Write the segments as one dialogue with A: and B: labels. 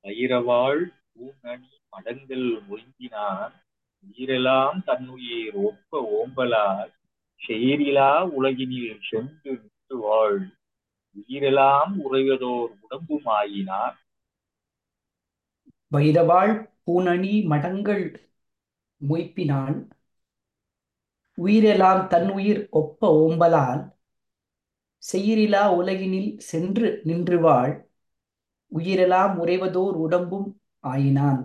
A: வைரவாள் பூநனி மடங்கள் ஒய்ந்தினான் உயிரெல்லாம் தன்னுயிர் ஒப்ப ஓம்பலால் செயரிலா உலகினில் சென்று நின்று வாழ் உயிரெல்லாம் உறைவதோர் உடம்புமாயினார்
B: வைரவாள் பூணணி மடங்கள் மொய்ப்பினான் உயிரெல்லாம் தன்னுயிர் ஒப்ப ஓம்பலால் செயிரிலா உலகினில் சென்று நின்று வாழ் உயிரெல்லாம் உறைவதோர் உடம்பும் ஆயினான்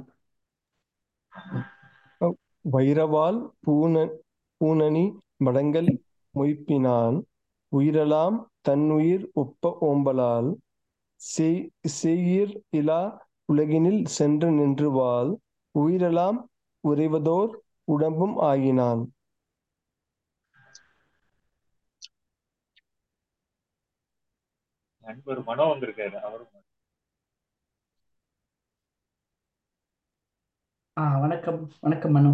C: வைரவால் பூன பூணனி மடங்கள் மொய்ப்பினான் உயிரெல்லாம் தன்னுயிர் ஒப்ப ஓம்பலால் செய்- செயிர் இலா உலகினில் சென்று நின்று வாழ் உயிரெல்லாம் உறைவதோர் உடம்பும் ஆகினான்
A: நண்பர் மனோ வந்திருக்காரு அவரும்
B: ஆ வணக்கம் வணக்கம் மனு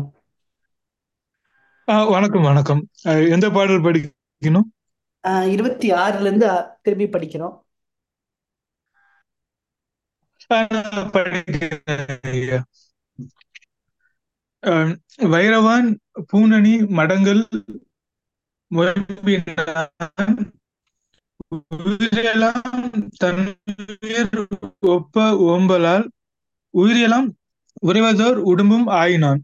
D: ஆ, வணக்கம் வணக்கம் ஆ, எந்த பாடல் படிக்கணும்
B: ஆ, இருபத்தி ஆறுல இருந்து ஆ, திரும்பி படிக்கிறோம்
D: ஆ, நான் படிக்கிறேன் ஐயா. ஆ, வைரவான் பூனணி மடங்கள் முயம்பினான் உயிரெல்லாம் தன்னுயிர் ஒப்ப ஓம்பலால் உயிரெல்லாம் உறைவதோர் உடம்பும் ஆயினான்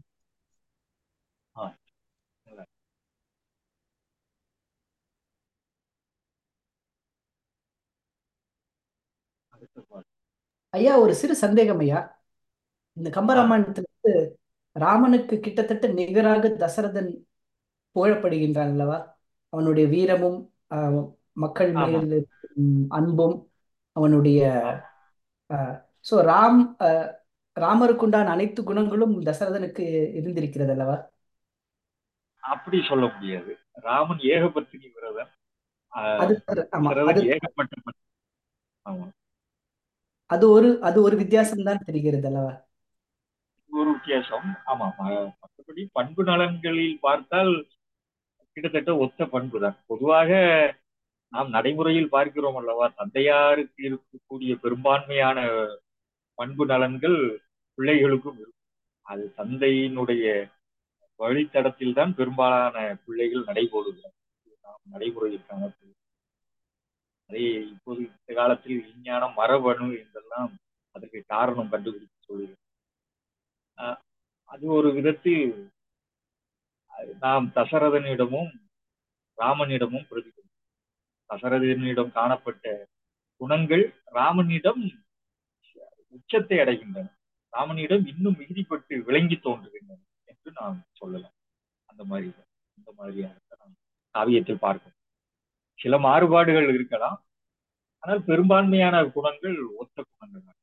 A: அடுத்த பாடல்
B: ஐயா ஒரு சிறு சந்தேகம் ஐயா இந்த கம்பராமாயணத்துல வந்து ராமனுக்கு கிட்டத்தட்ட நிகராக தசரதன் புகழப்படுகின்றான் அல்லவா அவனுடைய வீரமும் ஆ, மக்கள்
A: ஆமா.
B: மேல் இருக்கும் அன்பும் அவனுடைய சோ ராம் ஆ, ராமருக்குண்டான அனைத்து குணங்களும் தசரதனுக்கு இருந்திருக்கிறது அல்லவா
A: அப்படி சொல்ல முடியாது ராமன் ஏகபத்தினி விரதன் ஆஹ்
B: அது ஆமா அது
A: விரதன் ஏகப்பட்ட பத்தினி. ஆமா
B: அது ஒரு அது ஒரு வித்தியாசம் தான் தெரிகிறது அல்லவா
A: ஒரு வித்தியாசம் ஆமா ம- மற்றபடி பண்பு நலன்களில் பார்த்தால் கிட்டத்தட்ட ஒத்த பண்பு தான் பொதுவாக நாம் நடைமுறையில் பார்க்கிறோம் அல்லவா தந்தையாருக்கு இருக்கக்கூடிய பெரும்பான்மையான பண்பு நலன்கள் பிள்ளைகளுக்கும் இருக்கும் அது தந்தையினுடைய வழித்தடத்தில் தான் பெரும்பாலான பிள்ளைகள் நடைபோடுகிறார் நாம் நடைமுறையில் காணப்படுகிறது அதே இப்போது இந்த காலத்தில் விஞ்ஞானம் மரபணு என்றெல்லாம் அதற்கு காரணம் கண்டுபிடித்து சொல்லுகிறது ஆஹ் அது ஒரு விதத்தில் அஹ் நாம் தசரதனிடமும் ராமனிடமும் பிரதிபலிக்கும் தசரதனிடம் காணப்பட்ட குணங்கள் ராமனிடம் உச்சத்தை அடைகின்றன ராமனிடம் இன்னும் மிகுதிப்பட்டு விளங்கி தோன்றுகின்றன என்று நாம் சொல்லலாம் அந்த மாதிரி இந்த மாதிரியாக நாம் காவியத்தில் பார்க்கணும் சில மாறுபாடுகள் இருக்கலாம் ஆனால் பெரும்பான்மையான குணங்கள் ஒத்த குணங்கள் தான்.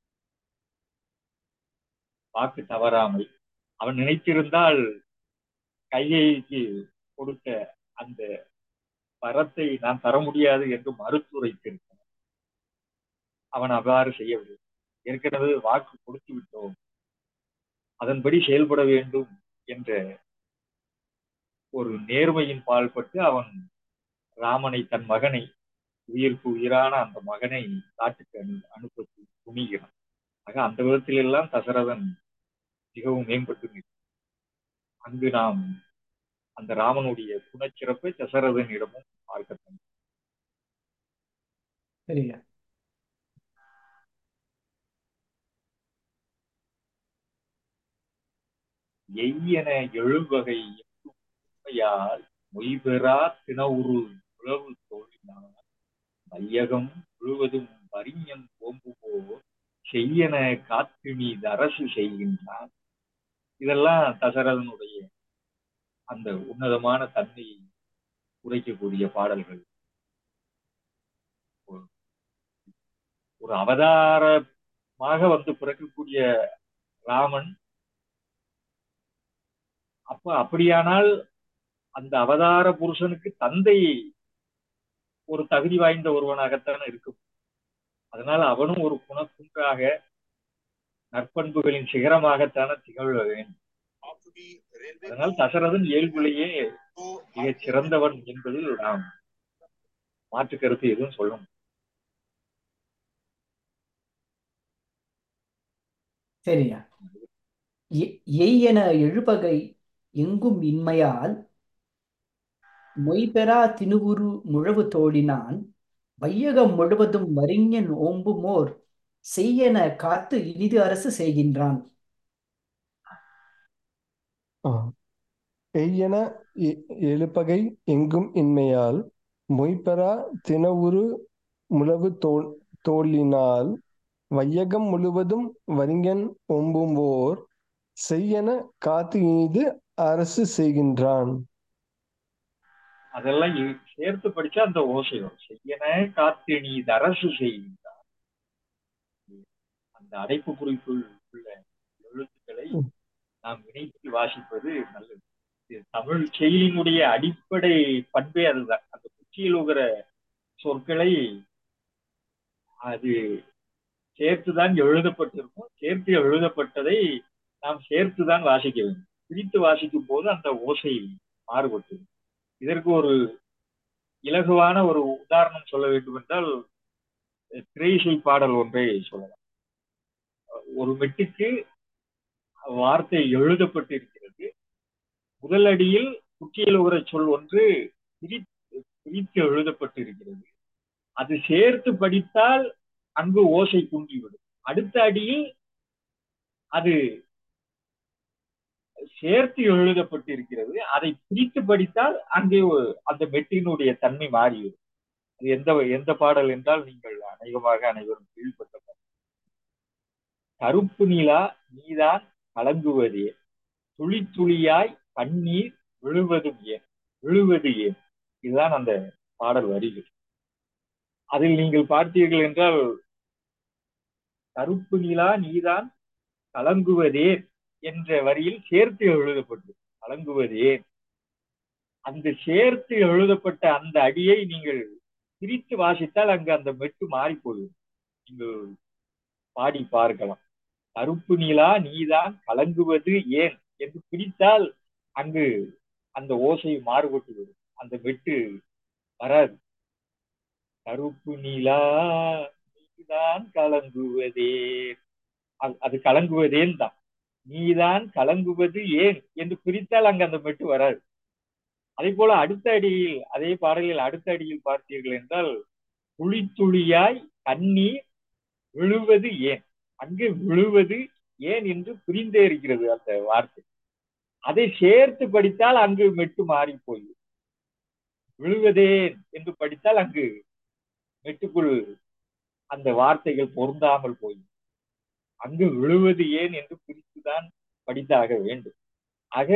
A: வாக்கு தவறாமை அவன் நினைத்திருந்தால் கையைக்கு கொடுத்த அந்த வரத்தை நான் தர முடியாது என்று மறுத்துரைத்திருக்கிறான் அவன் அவ்வாறு செய்யவில்லை ஏற்கனவே வாக்கு கொடுத்து விட்டோம் அதன்படி செயல்பட வேண்டும் என்ற ஒரு நேர்மையின் பால்பட்டு அவன் ராமனை தன் மகனை உயிருக்கு உயிரான அந்த மகனை காட்டுக்கு அனு அனுப்ப துணிகிறான் ஆக அந்த விதத்தில் எல்லாம் தசரதன் மிகவும் மேம்பட்டு நிற்கிறான். அங்கு நாம் அந்த ராமனுடைய குணச்சிறப்பை தசரதனிடமும் பார்க்க
B: சரியா
A: எய்யன எழுவகை எட்டும் உண்மையால் மொய்பெறா தினவுரு உழவு தோழினார் வையகம் முழுவதும் வரிஞன் ஓம்புவோ செய்யன காத்து நீ அரசு செய்கின்றான் இதெல்லாம் தசரதனுடைய அந்த உன்னதமான தன்மையை உரைக்கக்கூடிய பாடல்கள் ஒரு- ஒரு அவதாரமாக வந்து பிறக்கக்கூடிய ராமன் அப்ப அப்படியானால் அந்த அவதார புருஷனுக்கு தந்தை ஒரு தகுதி வாய்ந்த ஒருவனாகத்தான் இருக்கும் அதனால அவனும் ஒரு குணக்குன்றாக நற்பண்புகளின் சிகரமாகத்தானே திகழ வேண்டும் அதனால் தசரதன் இயல்பிலேயே மிகச் சிறந்தவன் என்பதில் நாம் மாற்று கருத்து எதுவும் சொல்ல முடியாது.
B: சரியா எ- எய் என எழுபகை எங்கும் இன்மையால் மொய்பெறா தினுவுரு முழவு தோழினான் வையகம் முழுவதும் வரிஞன் ஓம்புமோர் செய்யென காத்து இனிது அரசு செய்கின்றான்
C: ஆ. எய்யென எ- எழுபகை எங்கும் இன்மையால் மொய்பெறா தினவுரு முழவு தோல் தோளினால் வையகம் முழுவதும் வரிங்கன் ஒம்பும்போர் செய்யென காத்து இனிது அரசு செய்கின்றான்
A: அதெல்லாம் இ- சேர்த்து படிச்சா அந்த ஓசை வரும் செய்யன காத்து நீ அரசு செய்கின்றார் அந்த அடைப்பு குறிப்புள் உள்ள எழுத்துக்களை
C: ம்.
A: நாம் இணைத்து வாசிப்பது நல்லது இது தமிழ் செயலினுடைய அடிப்படை பண்பே அதுதான் அந்த குச்சியில் உகிற சொற்களை அது சேர்த்துதான் எழுதப்பட்டிருக்கும் சேர்த்து எழுதப்பட்டதை நாம் சேர்த்துதான் வாசிக்க வேண்டும் பிரித்து வாசிக்கும் போது அந்த ஓசை மாறுபட்டு இதற்கு ஒரு இலகுவான ஒரு உதாரணம் சொல்ல வேண்டும் என்றால் திரையிசை பாடல் ஒன்றை சொல்லலாம் ஒரு மெட்டுக்கு வார்த்தை எழுதப்பட்டிருக்கிறது முதல் அடியில் குற்றியல் உகிற சொல் ஒன்று பிரி பிரித்து எழுதப்பட்டிருக்கிறது அது சேர்த்து படித்தால் அங்கு ஓசை குன்றிவிடும் அடுத்த அடியில் அது சேர்த்து எழுதப்பட்டிருக்கிறது அதை பிரித்து படித்தால் அங்கே ஒரு- அந்த மெட்டினுடைய தன்மை மாறிவிடும் அது எந்த எந்த பாடல் என்றால் நீங்கள் அநேகமாக அனைவரும் கேள்விப்பட்ட பாடல். கருப்பு நிலா நீதான் கலங்குவதே துளி துளியாய் கண்ணீர் விழுவதும் ஏன் விழுவது ஏன் இதுதான் அந்த பாடல் வரிகள் அதில் நீங்கள் பார்த்தீர்கள் என்றால் கருப்பு நிலா நீதான் கலங்குவதே என்ற வரியில் சேர்த்து எழுதப்பட்டு கலங்குவதே அந்த சேர்த்து எழுதப்பட்ட அந்த அடியை நீங்கள் பிரித்து வாசித்தால் அங்கு அந்த மெட்டு மாறி போய்விடும் நீங்கள் பாடி பார்க்கலாம் கருப்பு நிலா நீதான் கலங்குவது ஏன் என்று பிரித்தால் அங்கு அந்த ஓசை மாறுபட்டு விடும் அந்த மெட்டு வராது கருப்பு நிலா நீதான் கலங்குவதே அது- அது கலங்குவதேன் தான் நீதான் கலங்குவது ஏன் என்று பிரித்தால் அங்கு அந்த மெட்டு வராது அதே போல அடுத்த அடியில் அதே பாடலில் அடுத்த அடியில் பார்த்தீர்கள் என்றால் துளி துளியாய் கண்ணீர் விழுவது ஏன் அங்கு விழுவது ஏன் என்று பிரிந்தே இருக்கிறது அந்த வார்த்தை அதை சேர்த்து படித்தால் அங்கு மெட்டு மாறி போய் விழுவதேன் என்று படித்தால் அங்கு மெட்டுக்குள் அந்த வார்த்தைகள் பொருந்தாமல் போய் அங்கு விழுவது ஏன் என்று பிரித்துதான் படித்தாக வேண்டும் ஆக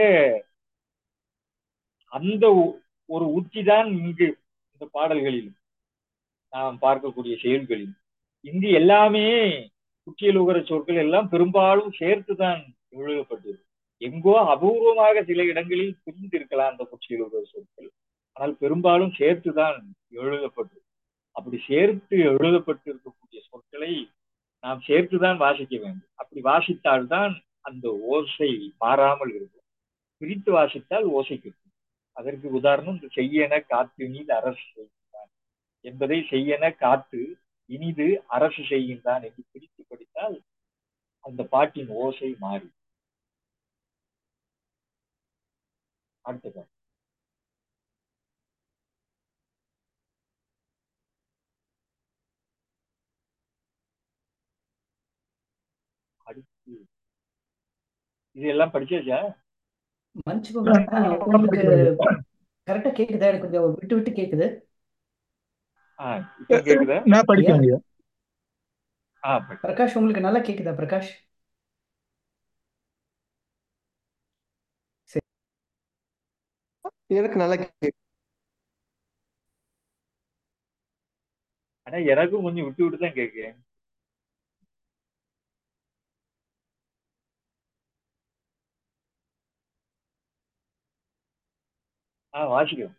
A: அந்த ஒ- ஒரு உத்திதான் இங்கு இந்த பாடல்களில் நாம் பார்க்கக்கூடிய செயல்களில் இங்கு எல்லாமே குற்றியலுகர சொற்கள் எல்லாம் பெரும்பாலும் சேர்த்துதான் எழுதப்பட்டது எங்கோ அபூர்வமாக சில இடங்களில் பிரிந்திருக்கலாம் அந்த குற்றியலுகர சொற்கள் ஆனால் பெரும்பாலும் சேர்த்துதான் எழுதப்பட்டது அப்படி சேர்த்து எழுதப்பட்டிருக்கக்கூடிய சொற்களை நாம் சேர்த்துதான் வாசிக்க வேண்டும் அப்படி வாசித்தால்தான் அந்த ஓசை மாறாமல் இருக்கும் பிரித்து வாசித்தால் ஓசை கிட்டும் அதற்கு உதாரணம் இந்த செய்யன காத்து இனிது அரசு செய்கின்றான் என்பதை செய்யன காத்து இனிது அரசு செய்கின்றான் என்று பிரித்து படித்தால் அந்த பாட்டின் ஓசை மாறி அடுத்த பாட்டு அடுத்து இது எல்லாம் படிச்சாச்சா
B: மன்னிச்சுக்கோங்க உங்களுக்கு கரெக்டா கேக்குதா எனக்கு கொஞ்சம் விட்டு விட்டு கேக்குது
A: ஆஹ் இப்ப கேக்குதா
D: நான் படிக்கிறேன் ஐயா
A: ஆஹ் படி.
B: பிரகாஷ் உங்களுக்கு நல்லா கேக்குதா பிரகாஷ்
C: எனக்கு நல்லா கேக்குது
A: ஆனா எனக்கும் கொஞ்சம் விட்டு விட்டு தான் கேட்கிறேன் ஆஹ் வாசிக்கிறோம்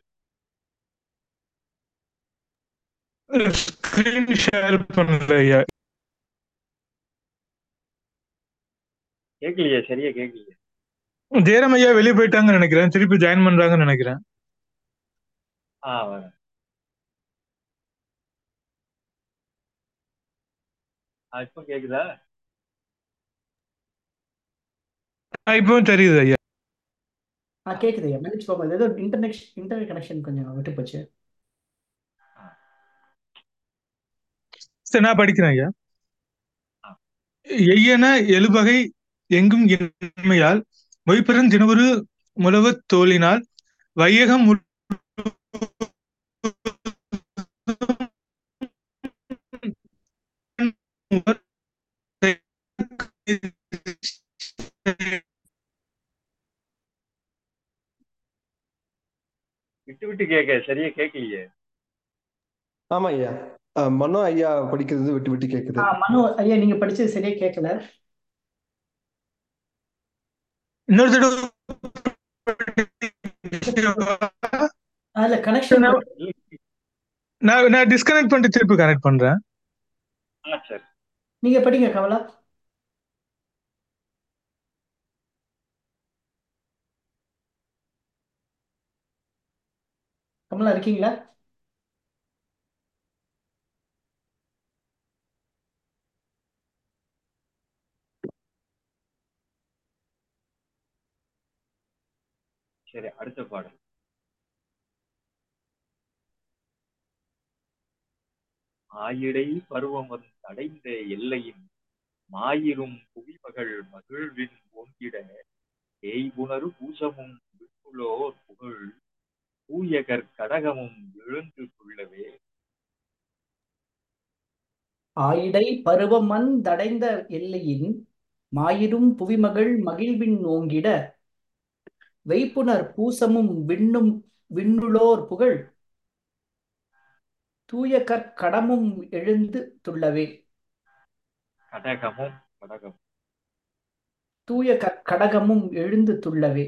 D: ஸ்கிரீன் ஷேர் பண்ணல ஐயா
A: கேட்கலையே சரியா கேட்கலையே
D: ஜெயராம் ஐயா வெளியே போயிட்டாங்கன்னு நினைக்கிறேன் திருப்பி ஜாயின் பண்றாங்கன்னு நினைக்கிறேன்
A: ஆஹ் வரேன் ஆஹ் இப்ப கேக்குதா
D: ஆ, இப்பவும் தெரியுது ஐயா
B: ஆ கேக்குது ஐயா மன்னிச்சு போங்க இது ஏதோ இன்டர்நெட் இன்டர்நெட் கனெக்ஷன் கொஞ்சம் விட்டு போச்சு
D: சரி நான் படிக்கிறேன் ஐயா
A: ஆ.
D: எய்யன எழுபகை எங்கும் இன்மையால் மொய்பெருந் தினவரு முழவு தோலினால் வையகம் முழு-
A: விட்டு விட்டு கேட்க சரியா கேட்கலையே
C: ஆமா ஐயா அஹ், மனோ ஐயா படிக்கிறது விட்டு விட்டு கேக்குது
B: ஆ மனு ஐயா நீங்க படிச்சது சரியா கேட்கல
D: இன்னொரு தடவை
B: அதுல கனெக்ஷன்
D: நான் நான் டிஸ்கனெக்ட் பண்ணிட்டு திருப்பி கனெக்ட் பண்றேன்
A: ஆ சரி
B: நீங்க படிங்க கமலா கமலா இருக்கீங்களா
A: சரி அடுத்த பாடல் ஆயிடை பருவம் வந்து அடைந்த எல்லையின் மாயிரும் புவிமகள் மகிழ்வின் ஓங்கிட தேய்புணரு பூசமும் விண்ணுளோர் புகழ் தூயகர் கடகமும் எழுந்து கொள்ளவே
B: ஆயிடை பருவமன் தடைந்த எல்லையின் மாயிரும் புவிமகள் மகிழ்வின் ஓங்கிட வெய்ப்புணர் பூசமும் விண்ணும் விண்ணுளோர் புகழ் தூய கற்கடமும் எழுந்து துள்ளவே
A: கடகமும் கடகம்
B: தூய கற்கடகமும் எழுந்து துள்ளவே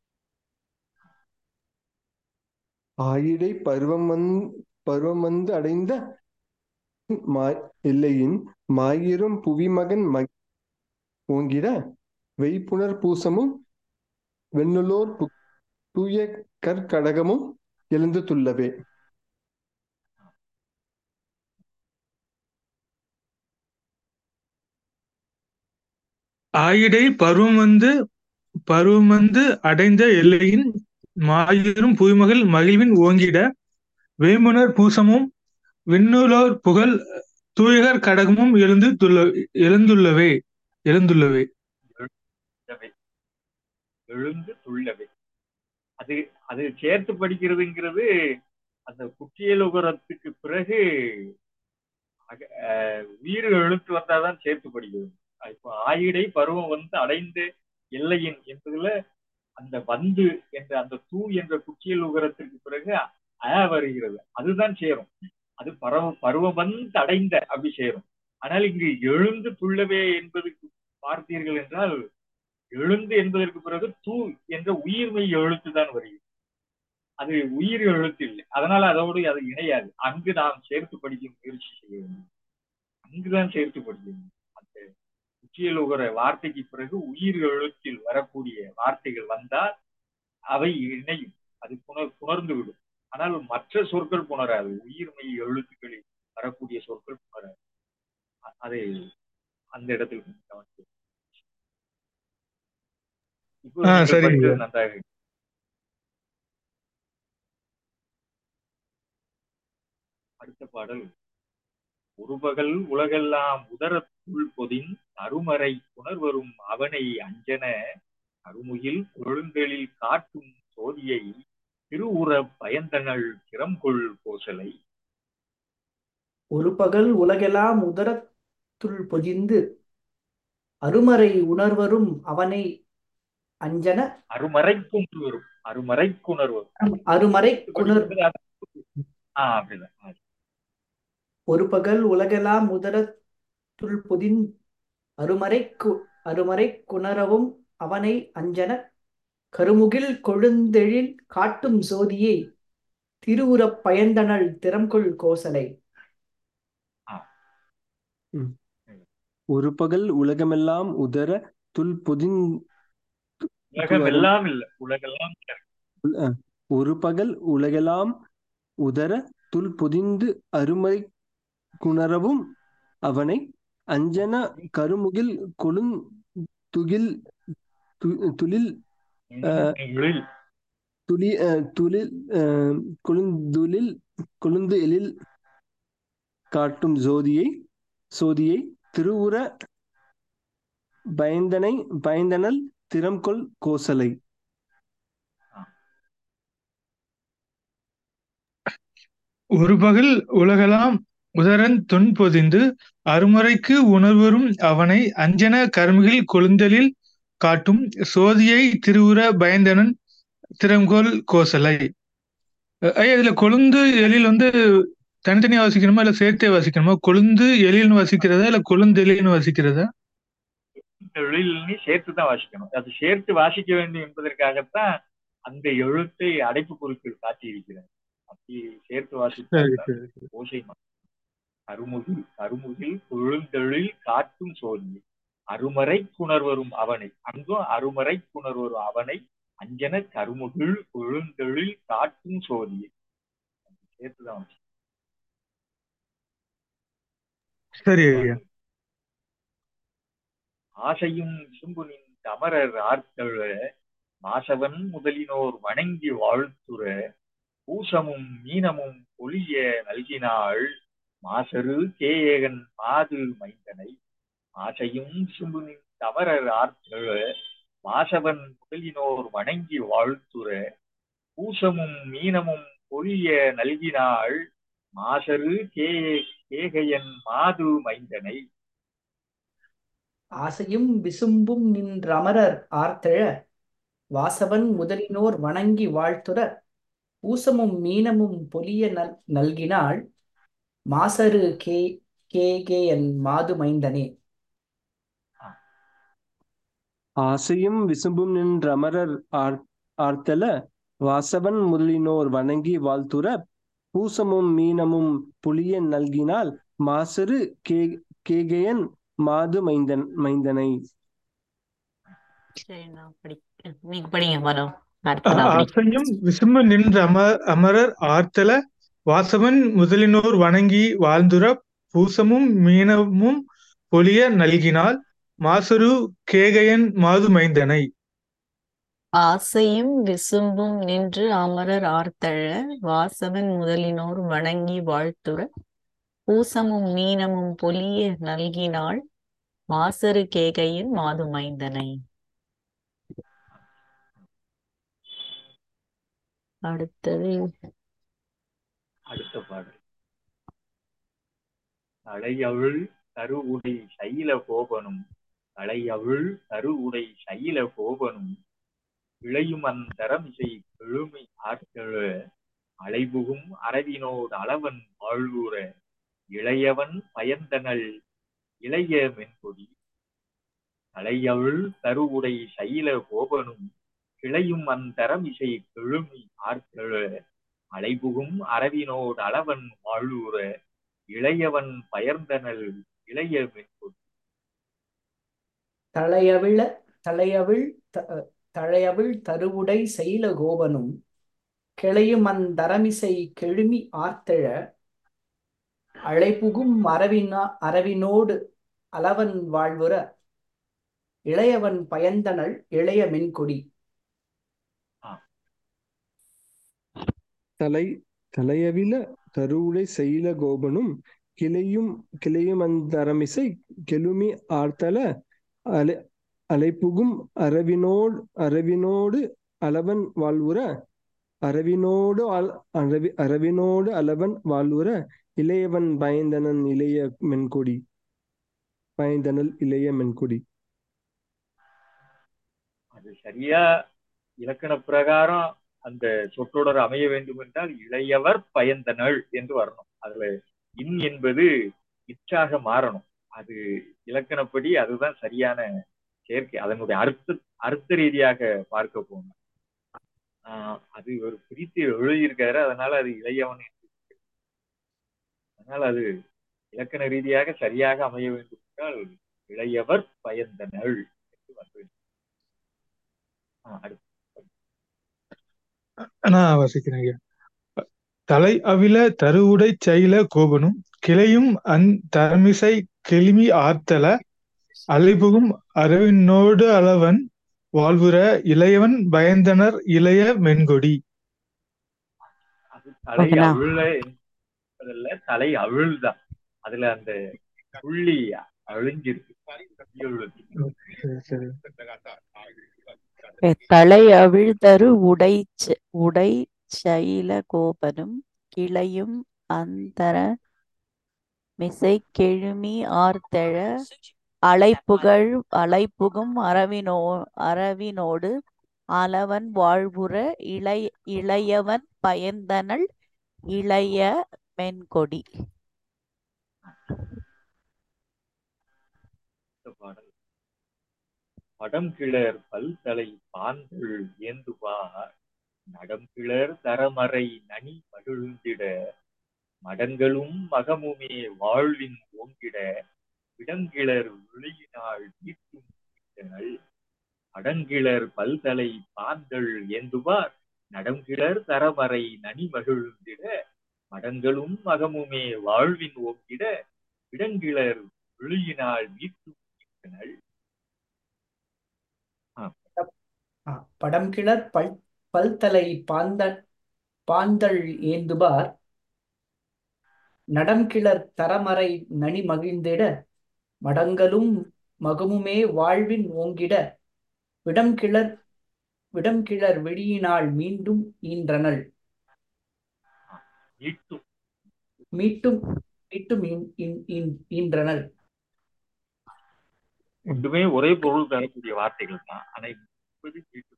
C: ஆயிடை பருவம் வந்து பருவம் வந்து அடைந்த மா- எல்லையின் மாயிரும் புவிமகன் ம ஓங்கிட வெய்ப்புணர் பூசமும் வெண்ணுலோர் பு- தூய கற்கடகமும் எழுந்து துள்ளவே
D: ஆயிடை பருவம் வந்து பருவம் வந்து அடைந்த எல்லையின் மாயிரும் புவிமகள் மகிழ்வின் ஓங்கிட வேமுனர் பூசமும் விண்ணுலோர் புகழ் தூயகர் கடகமும் எழுந்து துள்ள எழுந்துள்ளவே எழுந்துள்ளவே
A: துள்ளவே. எழுந்து துள்ளவே அது அது சேர்த்து படிக்கிறதுங்கிறது அந்த குற்றியலுகரத்துக்கு பிறகு அக- அஹ், உயிர் எழுத்து வந்தாதான் சேர்த்து படிக்கிறது இப்போ ஆயிடை பருவம் வந்து அடைந்த எல்லையின் என்பதுல அந்த வந்து என்ற அந்த தூ என்ற குற்றியல் உகரத்திற்கு பிறகு அ வருகிறது அதுதான் சேரும் அது பரவ பருவம் வந்து அடைந்த அப்படி சேரும் ஆனால் இங்கு எழுந்து துள்ளவே என்பதுக்கு பார்த்தீர்கள் என்றால் எழுந்து என்பதற்கு பிறகு தூ என்ற உயிர்மை எழுத்து தான் வருகிறது அது உயிர் எழுத்து இல்லை அதனால அதோடு அது இணையாது அங்கு நாம் சேர்த்து படிக்க முயற்சி செய்ய வேண்டும் அங்குதான் சேர்த்து படிக்க வேண்டும் அந்த உச்சியல் உகர வார்த்தைக்கு பிறகு உயிர் எழுத்தில் வரக்கூடிய வார்த்தைகள் வந்தால் அவை இணையும் அது புணர் புணர்ந்து விடும் ஆனால் மற்ற சொற்கள் புணராது உயிர்மை எழுத்துக்களில் வரக்கூடிய சொற்கள் புணராது அ- அதை அந்த இடத்தில் கொஞ்சம் கவனிக்க இப்போ
D: ஆ,
A: நீங்கள்
D: சரிங்க.
A: படித்தது நன்றாக அடுத்த பாடல் ஒரு பகல் உலகெல்லாம் உதரத்துள் பொதின் அருமறை புணர்வரும் அவனை அஞ்சன அருமுகில் கொழுந்தெழில் காட்டும் சோதியை திருவுற பயந்தனள் திறம்கொள் கோசலை
B: ஒரு பகல் உலகெல்லாம் உதரத்துள் பொதிந்து அருமறை உணர்வரும் அவனை அஞ்சன
A: அருமறைக்கும் வரும் அருமறைக்குணர்வரும்
B: அருமறை குணர்
A: ஆ அப்படிதான் ஆ,
B: ஒரு பகல் உலகெல்லாம் உதரத்துள் பொதின் அருமறை கு அருமறை குணரவும் அவனை அஞ்சன கருமுகில் கொழுந்தெழில் காட்டும் சோதியை திருவுறப் பயந்தனள் திறம்கொள் கோசலை
C: ஒரு பகல் உலகமெல்லாம் உதர துள் பொதின்
A: உலகம் எல்லாம் இல்ல உலகெல்லாம்
C: ஒரு பகல் உலகெல்லாம் உதர துள் பொதிந்து அருமறை குணரவும் அவனை அஞ்சன கருமுகில் கொழுந்துகில் து- துளில்
A: எழில்
C: துளி அஹ், துளில் அஹ், குழுந்துளில் குழுந்து எழில் காட்டும் ஜோதியை சோதியை திருவுர பயந்தனை பயந்தனல் திறம்கொள் கோசலை
D: ஒரு பகல் உலகெல்லாம் உதரன் தொன் பொதிந்து அருமறைக்கு உணர்வரும் அவனை அஞ்சன கருமிகில் கொழுந்தலில் காட்டும் சோதியை திருவுர பயந்தனன் திறங்கோல் கோசலை அஹ் ஐயா இதுல கொழுந்து எழில் வந்து தனித்தனியா வாசிக்கணுமா இல்ல சேர்த்தே வாசிக்கணுமா கொழுந்து எழில்னு வாசிக்கிறதா இல்ல கொழுந்து எழில்னு வாசிக்கிறதா
A: எழில்னு சேர்த்து தான் வாசிக்கணும் அது சேர்த்து வாசிக்க வேண்டும் என்பதற்காகத்தான் அந்த எழுத்தை அடைப்பு குறிப்பில் காட்டியிருக்கிறார் அப்படி சேர்த்து
D: சரி
A: வாசித்தால்
D: சரி
A: ஓசை மாறும். கருமுகில் கருமுகில் கொழுந்தெழில் காட்டும் சோதி அருமறை புணர்வரும் அவனை அங்கும் அருமறை புணர்வரும் அவனை அஞ்சன கருமுகில் கொழுந்தெழில் காட்டும் சோதியை சேர்த்துதான் வாசிக்கணும்.
D: சரி ஐயா
A: ஆசையும் சும்புனின் அமரர் ஆர்த்தழ மாசவன் முதலினோர் வணங்கி வாழ்த்துற பூசமும் மீனமும் பொலிய நல்கினாள் மாசரு கேயகன் மாது மைந்தனை ஆசையும் சும்புனின் அமரர் ஆர்த்தழ மாசவன் முதலினோர் வணங்கி வாழ்த்துற பூசமும் மீனமும் பொலிய நல்கினாள் மாசரு கே கேகையன் மாது மைந்தனை
B: ஆசையும் விசும்பும் நின்ற அமரர் ஆர்த்தெழ வாசவன் முதலினோர் வணங்கி வாழ்த்துற பூசமும் மீனமும் பொலிய நல் நல்கினாள் மாசரு கே கேகேயன் மாது மைந்தனே
C: ஆசையும் விசும்பும் நின்ற அமரர் ஆர் ஆர்த்தல வாசவன் முதலினோர் வணங்கி வாழ்த்துற பூசமும் மீனமும் புளிய நல்கினால் மாசரு கே கேகையன் மாது மைந்தன் மைந்தனை
E: சரி நான் படி நீங்க படிங்க மனோ அடுத்து நான் படிக்கிறேன்
D: அசையும் விசும்பு நின்ற அம அமரர் ஆர்த்தல வாசவன் முதலினோர் வணங்கி வாழ்ந்துற பூசமும் மீனமும் பொலிய நல்கினால் மாசரு கேகையன் மாது மைந்தனை
E: ஆசையும் விசும்பும் நின்று அமரர் ஆர்த்தழ வாசவன் முதலினோர் வணங்கி வாழ்த்துற பூசமும் மீனமும் பொலிய நல்கினாள் மாசரு கேகையின் மாதுமைந்தனை அடுத்தது
A: அடுத்த பாடல் தலையவிழ் கருவுடை சைல கோபனும் தலையவிழ் கருவுடை சைல கோபனும் விளையும் அந்தரமிசை எழுமை ஆற்றழ அலைபுகும் அரவினோடு அளவன் வாழ்வுற இளையவன் பயந்தனள் இளைய மென்பொடி தலையவிழ் கருவுடை சைல கோபனும் கிளையும் அந்தரமிசை கெழுமி ஆற்றழ அலைபுகும் அரவினோடு அளவன் வாழ்வுற இளையவன் பயர்ந்தனல் இளைய மென்பொடி
B: தளையவிழ தளையவிழ் த- தளையவிழ் தருவுடை செயல கோபனும் கிளையும் அந்தரமிசை கெழுமி ஆர்த்தெழ அழைப்புகும் அரவினா அரவினோடு அளவன் வாழ்வுற இளையவன் பயந்தனள் இளைய மென்கொடி
C: தலை தலையவில தருவுடை செயல கோபனும் கிளையும் கிளையும் அந்தரமிசை கெழுமி ஆர்த்தல அலை அலைப்புகும் அரவினோடு அரவினோடு அளவன் வாழ்வுற அரவினோடு அல்- அரவி அரவினோடு அளவன் வாழ்வுற இளையவன் பயந்தனன் இளைய மென்கொடி பயந்தனல் இளைய மென்கொடி
A: அது சரியா இலக்கண பிரகாரம் அந்த சொற்றொடர் அமைய வேண்டும் என்றால் இளையவர் பயந்தனள் என்று வரணும் அதுல இன் என்பது இச்சாக மாறணும் அது இலக்கணப்படி அதுதான் சரியான சேர்க்கை அதனுடைய அர்த்த அர்த்த ரீதியாக பார்க்க போனோம் ஆஹ் அது ஒரு பிரித்து எழுதியிருக்காரு அதனால அது இளையவன் என்று இருக்கு. அதனால அது இலக்கண ரீதியாக சரியாக அமைய வேண்டும் என்றால் இளையவர் பயந்தனள் என்று வந்து ஆஹ் அடுத்து
D: நான் வாசிக்கிறேன் ஐயா தலை அவில தருவுடை செயல கோபனும் கிளையும் அந் தரமிசை கெளிமி ஆர்த்தல அலைபுகும் அரவினோடு அளவன் வாழ்வுற இளையவன் பயந்தனர் இளைய மென்கொடி
A: அது தலை
E: ஓகேண்ணா.
A: அவிழ என்பதல்ல தலை அவிழ்தான் அதுல அந்த புள்ளி அழிஞ்சிருக்கு
D: சரி சரி
E: தலை அவிழ்தரு உடை உடை சைல கோபனும் கிளையும் அந்தர மிசை கெழுமி ஆர்த்தெழ அலைப்புகழ் அலைப்புகும் அரவினோ அரவினோடு அளவன் வாழ்வுற இளை இளையவன் பயந்தனள் இளைய மென்கொடி
A: பாடல் படம் கிளர் பல்தலை பாந்தள் ஏந்துவார் நடம் கிளர் தரமறை நனி மகிழ்ந்திட மடங்களும் மகமுமே வாழ்வின் ஓங்கிட இடங்கிளர் விழியினால் ஈட்டும் ஈட்டனள். அடங்கிளர் பல்தலை பாந்தள் ஏந்துவார் நடங்கிளர் தரமறை நனி மகிழ்ந்திட மடங்களும் மகமுமே வாழ்வின் ஓங்கிட இடங்கிளர் விழியினால் மீட்டும் ஈட்டனள்.
B: ஆ, படம் கிளர் பல் பல்தலை பாந்த பாந்தள் ஏந்துபார் நடம் கிளர் தரமறை நனி மகிழ்ந்திட மடங்களும் மகமுமே வாழ்வின் ஓங்கிட விடம் கிளர் விடம் கிளர் வெளியினால் மீண்டும் ஈன்றனள்
A: மீட்டும்
B: மீட்டும் மீட்டும் ஈன்- ஈன்- ஈன்- ஈன்றனள்
A: ரெண்டுமே ஒரே பொருள் தரக்கூடிய வார்த்தைகள் தான் ஆனா இப்போது மீட்டும்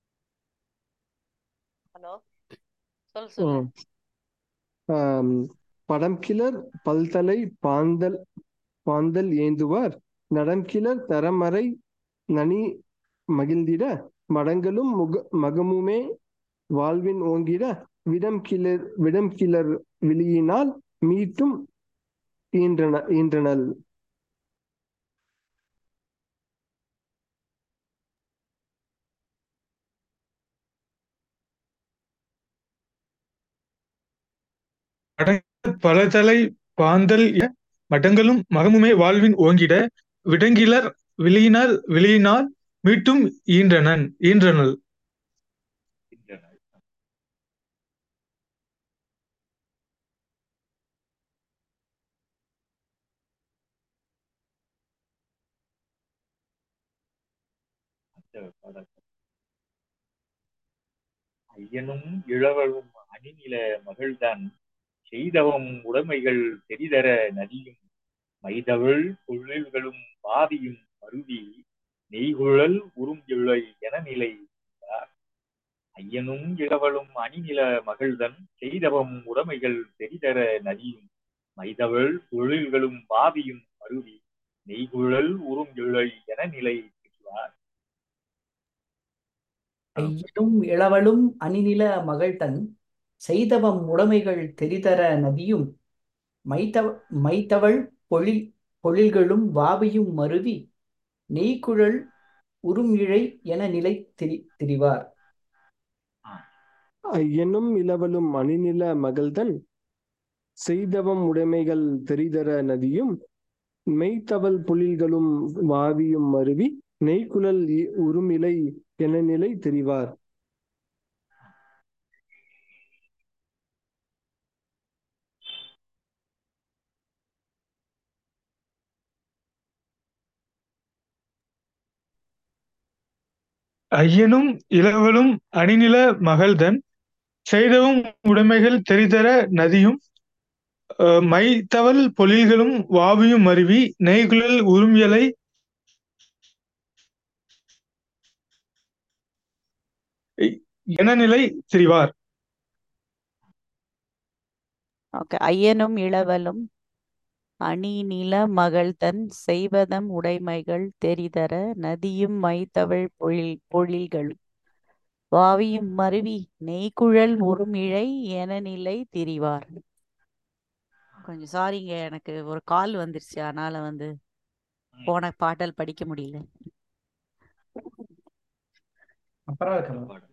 E: ஹலோ சொல் சொல்லு
C: ம். ஆம், படம் கிளர் பல்தலை பாந்தல் பாந்தல் ஏந்துவார் நடன்கிளர் தரமறை நனி மகிழ்ந்திட மடங்களும் முக மகமுமே வாழ்வின் ஓங்கிட விடம் கிளர் விடம் கிளர் விழியினால் மீட்டும் ஈன்றன ஈன்றனள்
D: பலதலை பாந்தல் எ- மடங்களும் மகமுமே வாழ்வின் ஓங்கிட விடங்கிலர் விழியினால் விழியினால் மீட்டும் ஈன்றனன் ஈன்றனள்
A: ஈன்றனள். அந்த பாடல். ஐயனும் இளவலும் அணிநில மகள்தான் செய்தவம் உடைமைகள் தெரிதர நதியும் மைதவள் பொழில்களும் பாதியும் மருவி நெய்குழல் உறும்பிள்ளை என நிலை செய்தார். ஐயனும் இளவலும் அணிநில மகள்தன் செய்தவம் உடைமைகள் தெரிதர நதியும் மைதவள் பொழில்களும் பாவியும் மருவி நெய்குழல் உறும்பிள்ளை என நிலை செய்வார்
B: ஐயனும் இளவலும் அணிநில மகள்தன் செய்தவம் உடைமைகள் தெரிதர நதியும் மைத்தவ மைத்தவள் பொழில் பொழில்களும் வாவியும் மருவி நெய்குழல் உறுமிழை என நிலை திரி திரிவார்
C: ஐயனும் இளவலும் அணிநில மகள்தன் செய்தவம் உடைமைகள் தெரிதர நதியும் மெய்த்தவள் பொழில்களும் வாவியும் மருவி நெய்குழல் இ- உறுமிலை என நிலை தெரிவார்
D: ஐயனும் இளவலும் அணிநில மகள்தன் செய்தவும் உடைமைகள் தெரிதர நதியும் அஹ், மைத்தவள் பொழில்களும் வாவியும் மருவி நெய்குழல் உறுமியலை என நிலை திரிவார்
E: ஓகே ஐயனும் இளவலும் அணி நில மகள்தன் செய்வதம் உடைமைகள் தெரிதர நதியும் மைத்தவள் பொழில் பொழில்களும் வாவியும் மருவி நெய்குழல் உறுமிழை என நிலை திரிவார் கொஞ்சம் சாரிங்க எனக்கு ஒரு கால் வந்துருச்சு அதனால வந்து போன பாடல் படிக்க முடியல
B: அப்புறம் இருக்கலாம்
A: பாடல்.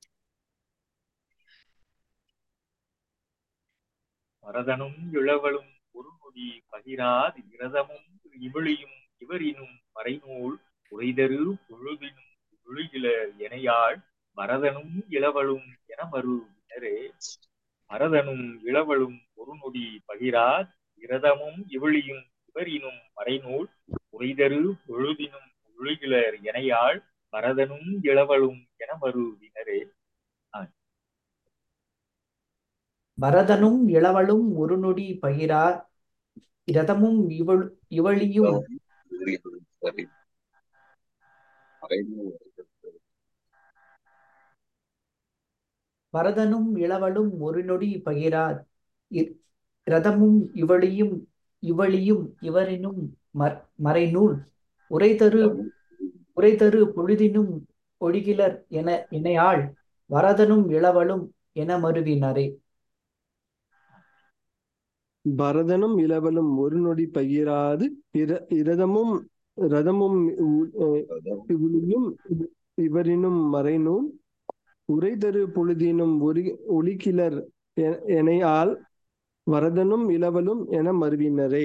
A: பரதனும் இளவலும் ஒரு நொடி பகிராது விரதமும் இவளியும் இவரினும் மறைநூல் உரைதரு பொழுதினும் ஒழுகிலர் இணையாள் பரதனும் இளவலும் என மறுவினரே பரதனும் இளவலும் ஒரு நொடி பகிரார் இரதமும் இவளியும் இவரினும் மறைநூல் உரைதரு பொழுதினும் ஒழுகிலர் இணையாள் பரதனும் இளவலும் என மறுவினரே
B: பரதனும் இளவலும் ஒரு நொடி பகிரார் இரதமும் இவள் இவளியும் பரதனும் இளவலும் ஒரு நொடி பகிரார் இ- இரதமும் இவளியும் இவளியும் இவரினும் மற்- மறைநூல் உரைதரு உரைதரு பொழுதினும் ஒழுகிலர் என இணையாள் வரதனும் இளவலும் என மருவினரே
C: பரதனும் இளவலும் ஒரு நொடி பகிராது இர- இரதமும் ரதமும் உ- அஹ் இவளியும் இவரினும் மறைநூல் உரைதரு பொழுதினும் ஒரி ஒளிக்கிலர் எ- எனையால் வரதனும் இளவலும் என மருவினரே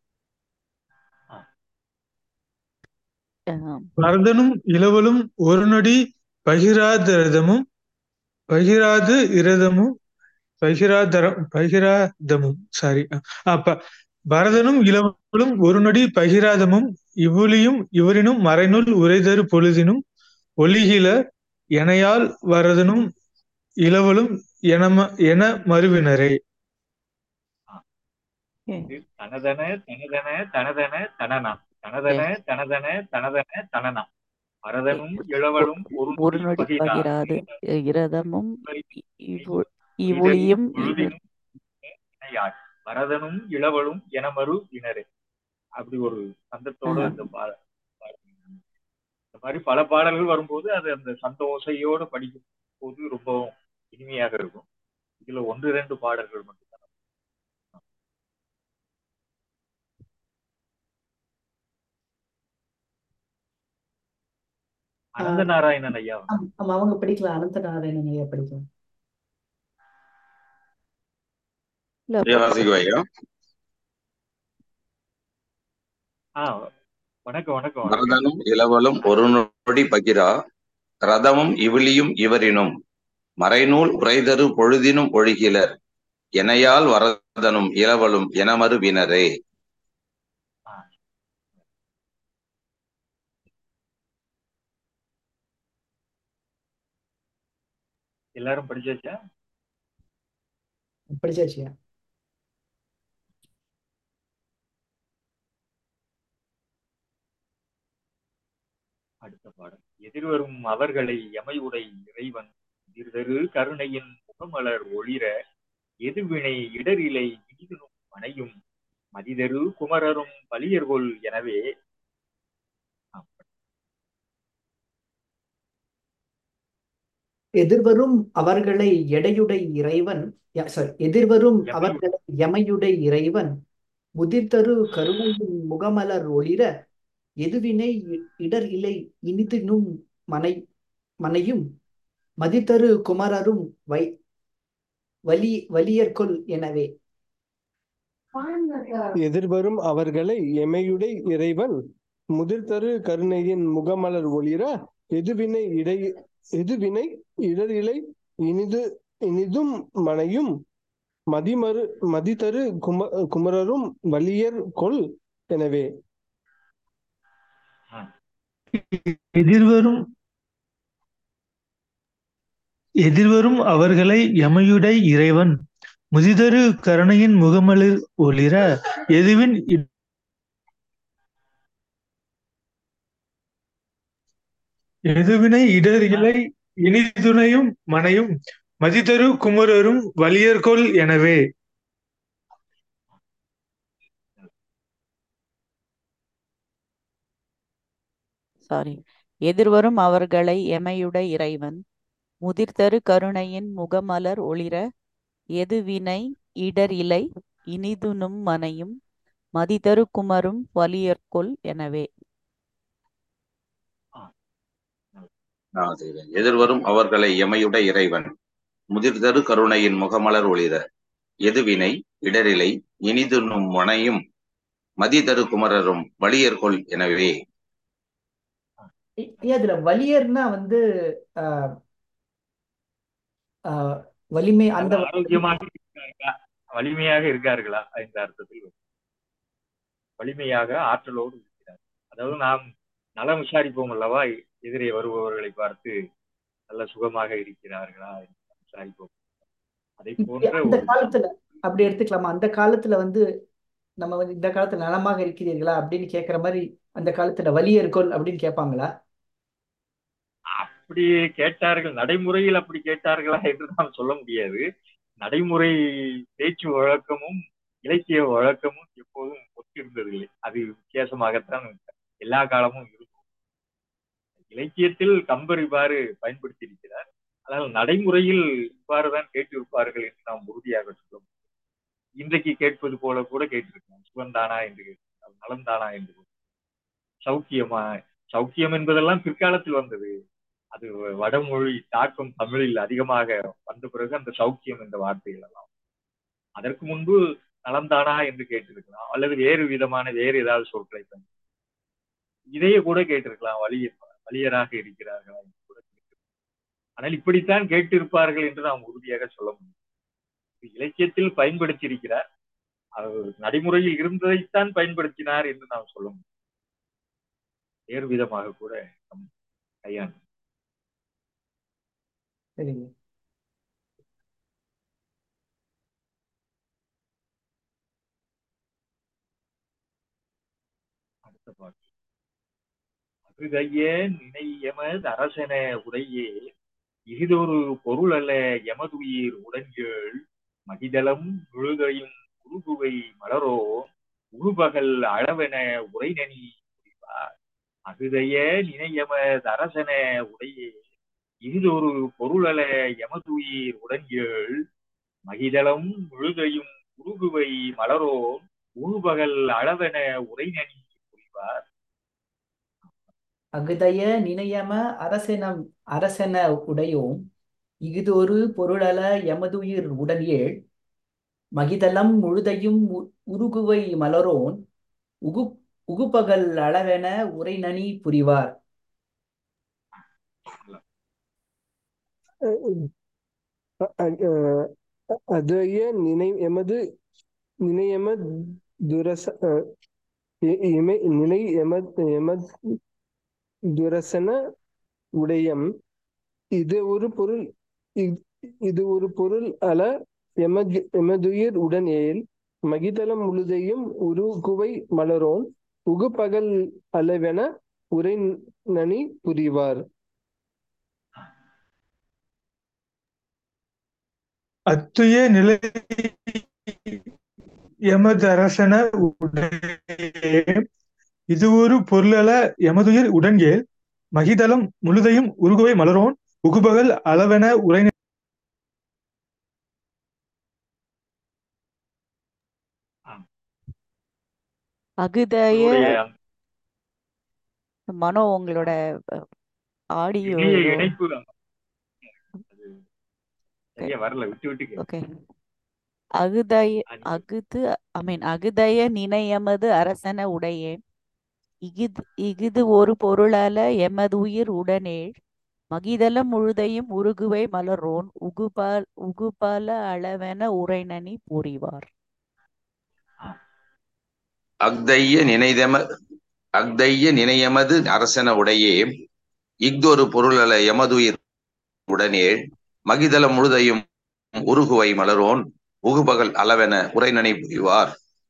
E: ஆஹ்
D: பரதனும் இளவலும் ஒரு நொடி பகிராத ரதமும் பகிராது இரதமும் பகிராதரம் பகிராதமும் சாரி அப்ப பரதனும் இளவலும் ஒரு நொடி பகிராதமும் இவ்வுளியும் இவரினும் மறைநூல் உரைதரு பொழுதினும் ஒளிகில எனையால் வரதனும் இளவலும் எனம என மருவினரே
A: இது தனதன தனதன தனதன தனனா தனதன தனதன தனதன தனனா பரதனும் இளவலும் ஒரு
E: ஒரு நொடி பகிராது இரதமும் இ- இவு- இவுளியும் இவர்
A: பொழுதினும் இணையாள் பரதனும் இளவலும் எனமரு இனரே அப்படி ஒரு சந்தத்தோட
E: ஆஹா.
A: இந்த பா பாடல். இந்த மாதிரி பல பாடல்கள் வரும்போது அது அந்த சந்த ஓசையோட படிக்கும் போது ரொம்ப இனிமையாக இருக்கும் இதுல ஒன்று இரண்டு பாடல்கள் மட்டும் அனந்த நாராயணன் ஐயா
B: ஆம், ஆமா அவங்க படிக்கலாம் அனந்த நாராயணன் ஐயா படிக்கலாம்
E: இல்ல
F: ஐயா வாசிக்குவா ஐயா
A: ஆ வணக்கம் வணக்கம் வணக்கம்
F: பரதனும் இளவலும் ஒரு நொடி பகிரா ரதமும் இவிலியும் இவரினும் மறைநூல் உரைதரு பொழுதினும் ஒழுகிலர் எனையால் வரதனும் இளவலும் எனமரு வினரே
A: எல்லாரும் படிச்சாச்சா
B: படிச்சாச்சியா
A: அடுத்த பாடல் எதிர்வரும் அவர்களை எமையுடை இறைவன் எதிர்தரு கருணையின் முகமலர் ஒளிர எதுவினை இடரிலை இனிதனும் மனையும் மதிதரு குமரரும் பலியர்கொள் எனவே
B: எதிர்வரும் அவர்களை எடையுடை இறைவன் சாரி எதிர்வரும்
A: எமையுடை.
B: அவர்களை எமையுடை இறைவன் முதிர்தரு கருணையின் முகமலர் ஒளிர எதுவினை இ- இடர் இலை இனிதினும் மனை மனையும் மதிதரு குமரரும் வை வலி வலியர்கொள் எனவே
C: எதிர்வரும் அவர்களை எமையுடை இறைவன் முதிர்தரு கருணையின் முகமலர் ஒளிர எதுவினை இடை எதுவினை இடரிலை இனிது இனிதும் மனையும் மதிமறு மதிதரு கும குமரரும் வலியர் கொள் எனவே
D: எதிர்வரும் எதிர்வரும் அவர்களை எமையுடை இறைவன் முதிதரு கருணையின் முகமலிர் ஒளிர எதுவின் இ- எதுவினை இடர் இலை இனிதுணையும் மனையும் மதிதரு குமரரும் வலியர்கொள் எனவே
E: சாரி எதிர்வரும் அவர்களை எமையுடை இறைவன் முதிர்தரு கருணையின் முகமலர் ஒளிர எதுவினை இடர் இலை இனிதுனும் மனையும் மதிதரு குமரும் வலியர்கொள் எனவே
F: நான் செய்வேன். எதிர்வரும் அவர்களை எமையுட இறைவன் முதிர்தரு கருணையின் முகமலர் ஒளிர எதுவினை இடரிலை இனிதுண்ணும் மனையும் மதிதரு குமரரும் வலியர்கொள் எனவே
B: ஐ- ஐயா இதுல வலியர்னா வந்து ஆஹ், ஆஹ், வலிமை அந்த
A: அதாவது ஆரோக்கியமாக இருக்கார்களா வலிமையாக இருக்கார்களா என்ற அர்த்தத்தில் வரும். வலிமையாக ஆற்றலோடு இருக்கிறார் அதாவது நாம் நலம் விசாரிப்போம் அல்லவா எதிரே வருபவர்களை பார்த்து நல்ல சுகமாக இருக்கிறார்களா என்று விசாரிப்போம் அதை
B: இப்படி
A: போன்ற
B: அந்த
A: ஒரு
B: காலத்துல அப்படி எடுத்துக்கலாமா அந்த காலத்துல வந்து நம்ம வந்து இந்த காலத்துல நலமாக இருக்கிறீர்களா அப்படின்னு கேட்கிற மாதிரி அந்த காலத்துல வலியர்கள் அப்படின்னு கேட்பாங்களா
A: அப்படி கேட்டார்கள் நடைமுறையில் அப்படி கேட்டார்களா என்று நாம் சொல்ல முடியாது நடைமுறை பேச்சு வழக்கமும் இலக்கிய வழக்கமும் எப்போதும் ஒத்திருந்ததில்லை அது வித்தியாசமாகத்தான் எல்லா காலமும் இருக்கும் இலக்கியத்தில் கம்பர் இவ்வாறு பயன்படுத்தியிருக்கிறார் ஆனால் நடைமுறையில் இவ்வாறுதான் கேட்டிருப்பார்கள் என்று நாம் உறுதியாக சொல்ல முடியும் இன்றைக்கு கேட்பது போல கூட கேட்டிருக்கலாம் சுகந்தானா என்று கேட்டிருக்கலாம் நலந்தானா என்று சௌக்கியமா சௌக்கியம் என்பதெல்லாம் பிற்காலத்தில் வந்தது அது வடமொழி தாக்கம் தமிழில் அதிகமாக வந்த பிறகு அந்த சௌக்கியம் என்ற வார்த்தைகள் எல்லாம் அதற்கு முன்பு நலந்தானா என்று கேட்டிருக்கலாம் அல்லது வேறு விதமான வேறு ஏதாவது சொற்களை பயன்படுத்தி இதையே கூட கேட்டிருக்கலாம் வலியர் வலியராக இருக்கிறார்களா என்று கூட கேட்டிருக்கலாம். ஆனால் இப்படித்தான் கேட்டிருப்பார்கள் என்று நாம் உறுதியாக சொல்ல முடியும் இது இலக்கியத்தில் பயன்படுத்தியிருக்கிறார் அவர் நடைமுறையில் இருந்ததைத்தான் பயன்படுத்தினார் என்று நாம் சொல்ல முடியும் வேறு விதமாக கூட நம் கையாண்டு
B: சரிங்க
A: அடுத்த பாட்டு அகுதைய நினை எமது அரசன உடையே இஃதொரு பொருள் அல்ல எமதுயிர் உடன்கேள் மகிதலம் முழுதையும் உருகுவை மலரோ உருபகல் அளவென உரைநனி புரிவார் அகுதைய நினையமது அரசன உடையே இஃதொரு பொருள் அல்ல எமதுயிர் உடன்கேள் மகிதலம் முழுதையும் உருகுவை மலரோ உருபகல் அளவென உரைநனி புரிவார்
B: அகுதய நினையம அரசெனம் அரசென உடையோம் இஃதொரு பொருளல எமதுயிர் உடன் ஏழ் மகிதலம் முழுதையும் உ- உருகுவை மலரோன் உகு உகுபகல் அளவென உரைநனி புரிவார்
C: அதைய நினை எமது நினையம துரச அஹ், இ- இமை நினை எமத் எமத் துரசன உடையம் இது ஒரு பொருள் இ- இது ஒரு பொருள் அல எமது எமதுயிர் உடன் ஏல் மகிதலம் முழுதையும் உருகுவை மலரோன் உகுபகல் அளவென உரை நனி புரிவார்
D: அத்துய நிலை எமது அரசன உடையே இது ஒரு பொருளல எமதுயிர் உடன்கேள் மகிதலம் முழுதையும் உருகுவை மலரோன் உகுபகல் அளவென உரை
E: அகுதய
A: உங்களுடைய அந்த
E: மனோ உங்களோட ஆடியோ
A: இணைய
E: ஏதோ
A: இணைப்பு அது சரியா வரல விட்டு விட்டு கேக்குது.
E: ஓகே அகுதய
A: அது
E: அகுது ஐ மீன் அகுதய நினையமது அரசன உடையே இஃது இஃது ஒரு பொருளல எமது உயிர் உடனேழ் மகிதலம் முழுதையும் உருகுவை மலரோன் உகுபால் உகுபால அளவென உரைநனி புரிவார்
F: அக்தைய நினைதம அக்தைய நினையமது அரசன உடையே இஃதொரு பொருளல எமதுயிர் உடனே மகிதலம் முழுதையும் உருகுவை மலரோன் உகுபகல் அளவென உரைநனை புரிவார்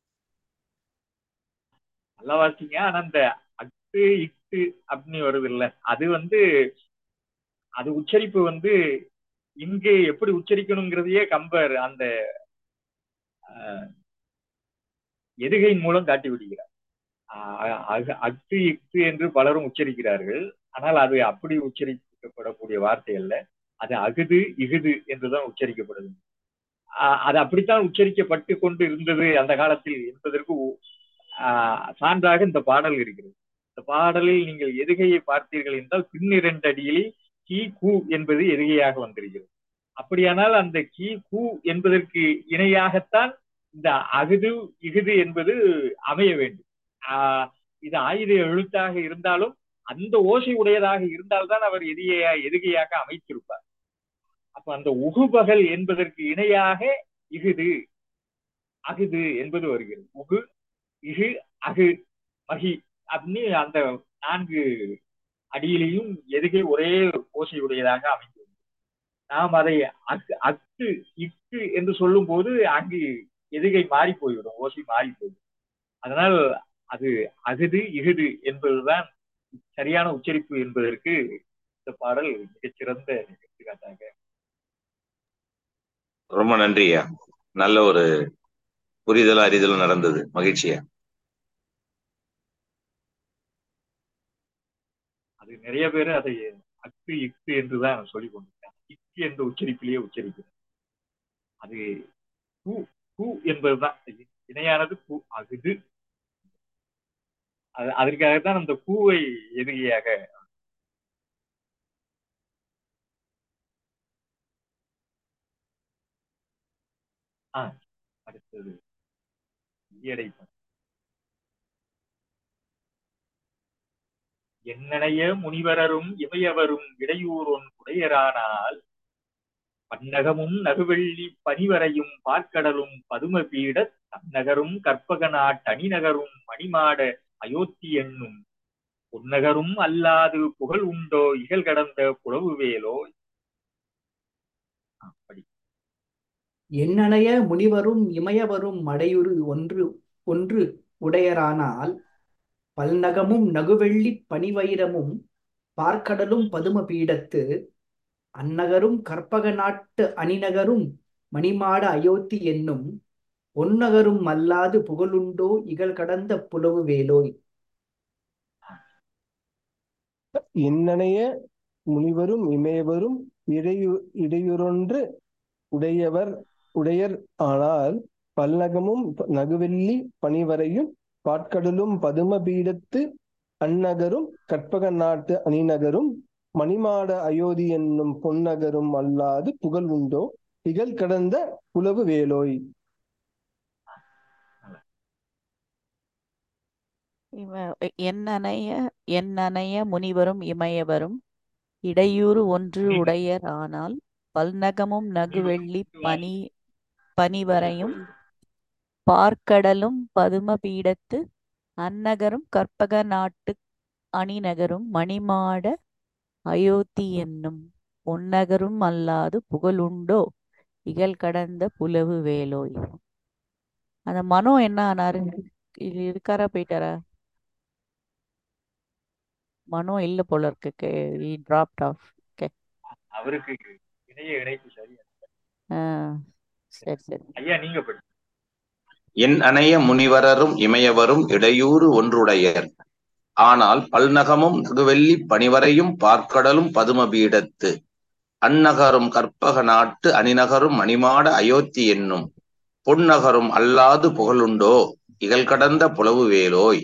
A: நல்லா வாசிங்க ஆனா அந்த அட்டு இட்டு அப்படின்னு வருது இல்ல அது வந்து அது உச்சரிப்பு வந்து இங்கே எப்படி உச்சரிக்கணுங்கிறதையே கம்பர் அந்த ஆஹ், எதுகையின் மூலம் காட்டி விடுகிறார் ஆஹ், அக- அட்டு இட்டு என்று பலரும் உச்சரிக்கிறார்கள் ஆனால் அது அப்படி உச்சரிக்கப்படக்கூடிய வார்த்தை அல்ல அது அகுது இகுது என்றுதான் உச்சரிக்கப்படுது ஆஹ், அது அப்படித்தான் உச்சரிக்கப்பட்டு கொண்டு இருந்தது அந்த காலத்தில் என்பதற்கு ஆஹ் சான்றாக இந்த பாடல் இருக்கிறது இந்த பாடலில் நீங்கள் எதுகையை பார்த்தீர்கள் என்றால் பின்னிரண்டு அடியில் கி கு என்பது எதுகையாக வந்திருக்கிறது அப்படியானால் அந்த கி கு என்பதற்கு இணையாகத்தான் இந்த அகுது இகுது என்பது அமைய வேண்டும் ஆஹ் இது ஆயுத எழுத்தாக இருந்தாலும் அந்த ஓசை உடையதாக இருந்தால்தான் அவர் எதிரியா எதுகையாக அமைத்திருப்பார் அப்ப அந்த உகுபகல் என்பதற்கு இணையாக இகுது அகுது என்பது வருகிறது உகு இகு அகு மகி அப்படின்னு அந்த நான்கு அடியிலையும் எதுகை ஒரே ஓசையுடையதாக அமைந்துள்ளது நாம் அதை அக்கு அக்கு இக்கு என்று சொல்லும் போது அங்கு எதுகை மாறி போய்விடும் ஓசை மாறி போய்விடும் அதனால் அது அகுது இகுது என்பதுதான் சரியான உச்சரிப்பு என்பதற்கு இந்த பாடல் மிகச்சிறந்த எடுத்துக்காட்டாக
F: ரொம்ப நன்றியா நல்ல ஒரு புரிதல் அறிதல் நடந்தது மகிழ்ச்சியா
A: அது நிறைய பேர் அதை அக்கு இக்கு என்றுதான் சொல்லிக் கொண்டிருக்காங்க இக்கு என்ற உச்சரிப்பிலேயே உச்சரிக்கிறார் அது பூ பூ என்பதுதான் இணையானது பூ அகுது அது அதற்காகத்தான் அந்த பூவை எதுகையாக ஆ அடுத்தது ஈயடை என்னனைய முனிவரரும் இவையவரும் இடையூறொன் உடையரானால் பன்னகமும் நகுவெள்ளி பனிவரையும் பார்க்கடலும் பதும பீட தன்னகரும் கற்பகனா தனிநகரும் மணிமாட அயோத்தி என்னும் பொன்னகரும் அல்லாது புகழ் உண்டோ இகழ் கடந்த புலவு வேலோ அப்படி
B: எண்ணனைய முனிவரும் இமயவரும் மடையுறு ஒன்று ஒன்று உடையரானால் பல்நகமும் நகுவெள்ளி பனிவைரமும் பார்க்கடலும் பதும பீடத்து அந்நகரும் கற்பக நாட்டு அணிநகரும் மணிமாட அயோத்தி என்னும் பொன்னகரும் அல்லாது புகழுண்டோ இகழ் கடந்த புலவு வேலோய்
C: என்னனைய முனிவரும் இமயவரும் இடையு இடையுறொன்று உடையவர் உடையர் ஆனால் பல்நகமும் நகுவெள்ளி பனிவரையும் பாட்கடலும் பதும பீடத்து அந்நகரும் கற்பக நாட்டு அணிநகரும் மணிமாட அயோத்தி என்னும் பொன்னகரும் அல்லாது புகழ் உண்டோ இகழ் கடந்த புலவு வேலோய்
E: என்னனைய என்னனைய முனிவரும் இமயவரும் இடையூறு ஒன்று உடையர் ஆனால் பல்நகமும் நகுவெள்ளி பனி பனிவரையும் பார்க்கடலும் பதும பீடத்து அந்நகரும் கற்பக நாட்டு அணிநகரும் மணிமாட அயோத்தி என்னும் பொன்னகரும் அல்லாது புகழுண்டோ இகழ் கடந்த புலவு வேலோய் அந்த மனோ என்ன ஆனாரு இது இருக்காரா போயிட்டாரா மனோ இல்ல போல இருக்கு டிராப்ட் ஆஃப் ஓகே
A: அவருக்கு இணைய இணைப்பு சரியா
E: சரி சரி
A: ஐயா நீங்க படி
F: என் அணைய முனிவரரும் இமயவரும் இடையூறு ஒன்றுடையர் ஆனால் பல்நகமும் நகுவெள்ளி பனிவரையும் பார்க்கடலும் பதும பீடத்து அந்நகரும் கற்பக நாட்டு அணிநகரும் மணிமாட அயோத்தி என்னும் பொன்னகரும் அல்லாது புகழுண்டோ இகழ் கடந்த புலவு வேலோய்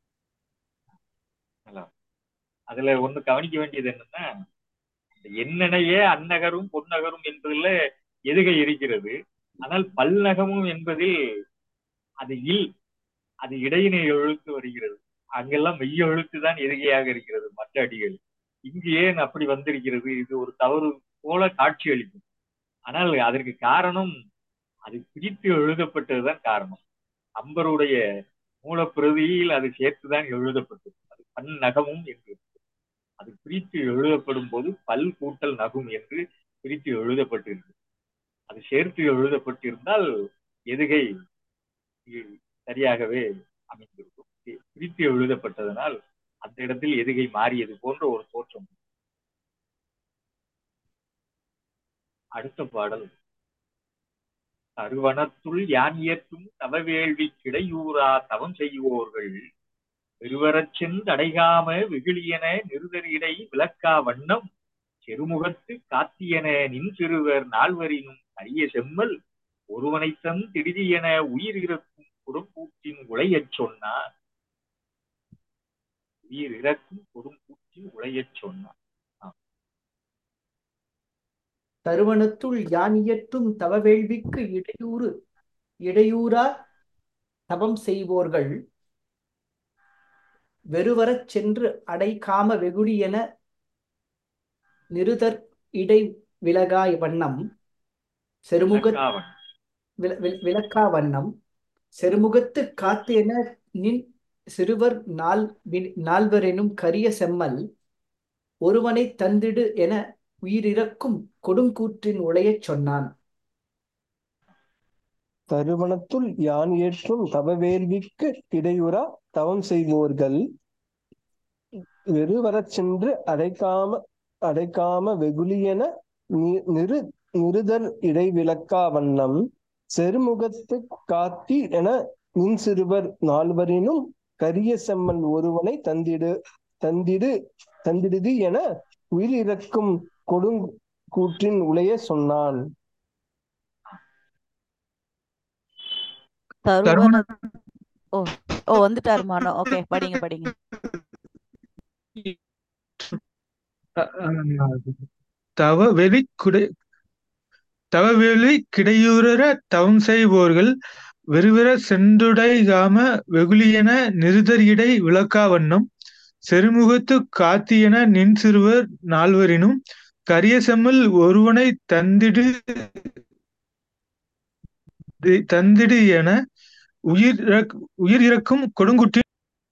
A: அதுல ஒண்ணு கவனிக்க வேண்டியது என்னன்னா என்னனைய அந்நகரும் பொன்னகரும் என்பதுல எதுகை இருக்கிறது ஆனால் பல்நகமும் என்பதில் அது இல் அது இடையினை எழுத்து வருகிறது அங்கெல்லாம் மெய்ய எழுத்து தான் எதுகையாக இருக்கிறது மற்ற அடிகள் இங்கு ஏன் அப்படி வந்திருக்கிறது இது ஒரு தவறு போல காட்சி அளிக்கும் ஆனால் அதற்கு காரணம் அது பிரித்து எழுதப்பட்டதுதான் காரணம் அம்பருடைய மூலப்பிரதியில் அது சேர்த்துதான் எழுதப்பட்டது அது பன் நகமும் என்று அது பிரித்து எழுதப்படும் போது பல் கூட்டல் நகும் என்று பிரித்து எழுதப்பட்டிருக்கு அது சேர்த்து எழுதப்பட்டிருந்தால் எதுகை சரியாகவே அமைந்திருக்கும் பிரித்து எழுதப்பட்டதனால் அந்த இடத்தில் எதுகை மாறியது போன்ற ஒரு தோற்றம் அடுத்த பாடல் தருவனத்துள் யான் இயற்றும் தவவேள்வி கிடையூரா தவம் செய்வோர்கள் பெருவரச் சென்றடைகாம வெகுளியன நிறுதறிடை விளக்கா வண்ணம் செருமுகத்து காத்தியன நின் சிறுவர் நால்வரினும் அரிய செம்மல் ஒருவனைத்தன் திடிதியென உயிர் இறக்கும் கொடும்பூற்றின் உளையச் சொன்னார் உயிர் இறக்கும் கொடும்பூற்றின் உளையச் சொன்னார்
B: தருவனத்துள் யான் இயற்றும் தவவேள்விக்கு இடையூறு இடையூறா தவம் செய்வோர்கள் வெறுவரச் சென்று அடைகாம வெகுளி என நிருதர் இடை விலகாய் வண்ணம் செருமுக
A: இலக்காவன்
B: வில- வில்- விளக்கா வண்ணம் செருமுகத்து காத்து என நின் சிறுவர் நால் வி- நால்வரெனும் கரிய செம்மல் ஒருவனை தந்திடு என உயிரிறக்கும் கொடுங்கூற்றின் உளையச் சொன்னான்
C: தருவனத்துள் யான் ஏற்றும் தவ வேள்விக்கு இடையுறா தவம் செய்வோர்கள் வெறுவரச் சென்று அடைக்காம அடைக்காம வெகுளியென நி- நிரு நிருதர் இடைவிலக்கா வண்ணம் செருமுகத்து காத்தி என நின் சிறுவர் நால்வரினும் கரிய செம்மன் ஒருவனை தந்திடு தந்திடு தந்திடுதி என உயிரிறக்கும் கொடுங்கூற்றின் உளைய சொன்னான்
E: தருவன ஓ ஓ வந்துட்டாரு மனோ ஓகே படிங்க படிங்க
D: தவ வெளி குடை தவவெளி கிடையுற தவம் செய்வோர்கள் வெறுவிற சென்றுடைகாம வெகுளியென நிருதர் இடை விளக்கா வண்ணம் செருமுகத்து காத்தியென நின் சிறுவர் நால்வரினும் கரிய செம்மல் ஒருவனை தந்திடு தி- தந்திடு என உயிர் இறக்- உயிர் இறக்கும் கொடுங்குட்டி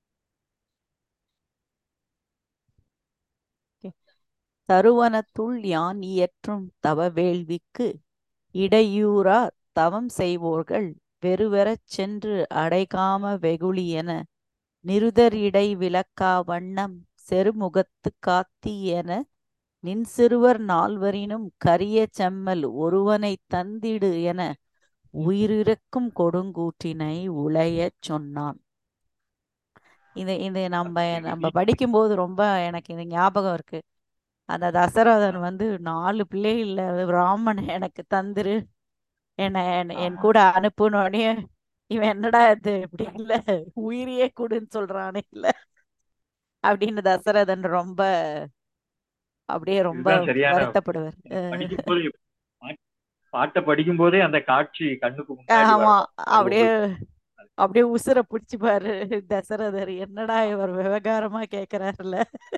E: தருவனத்துள் யான் இயற்றும் தவ வேள்விக்கு இடையூறா தவம் செய்வோர்கள் வெறுவெறச் சென்று அடைகாம வெகுளி என நிருதர் இடை விளக்கா வண்ணம் செருமுகத்து காத்தி என நின் சிறுவர் நால்வரினும் கரிய செம்மல் ஒருவனை தந்திடு என உயிரிறக்கும் கொடுங்கூற்றினை உளையச் சொன்னான் இது இது நம்ம நம்ம படிக்கும்போது ரொம்ப எனக்கு இது ஞாபகம் இருக்கு அந்த தசரதன் வந்து நாலு பிள்ளைகள ராமன் எனக்கு தந்துரு என்ன என் என்
A: ஆமா
E: கூட அனுப்புன உடனே இவன் என்னடா இது இப்படி இல்ல உயிரையே கொடுன்னு சொல்றானே இல்ல அப்படின்னு தசரதன் ரொம்ப அப்படியே ரொம்ப
A: இதுதான் சரியான
E: வருத்தப்படுவார்
A: நீங்க படிக்கும் போது பாட்டை படிக்கும் போதே அந்த காட்சி கண்ணுக்கு முன்னாடி
E: ஆமா
A: வரணும் அது
E: அப்படியே
A: உங்களுக்கு
E: அப்படியே உசுர பிடிச்சுப்பாரு தசரதர் என்னடா இவர் விவகாரமா கேக்குறாருல்ல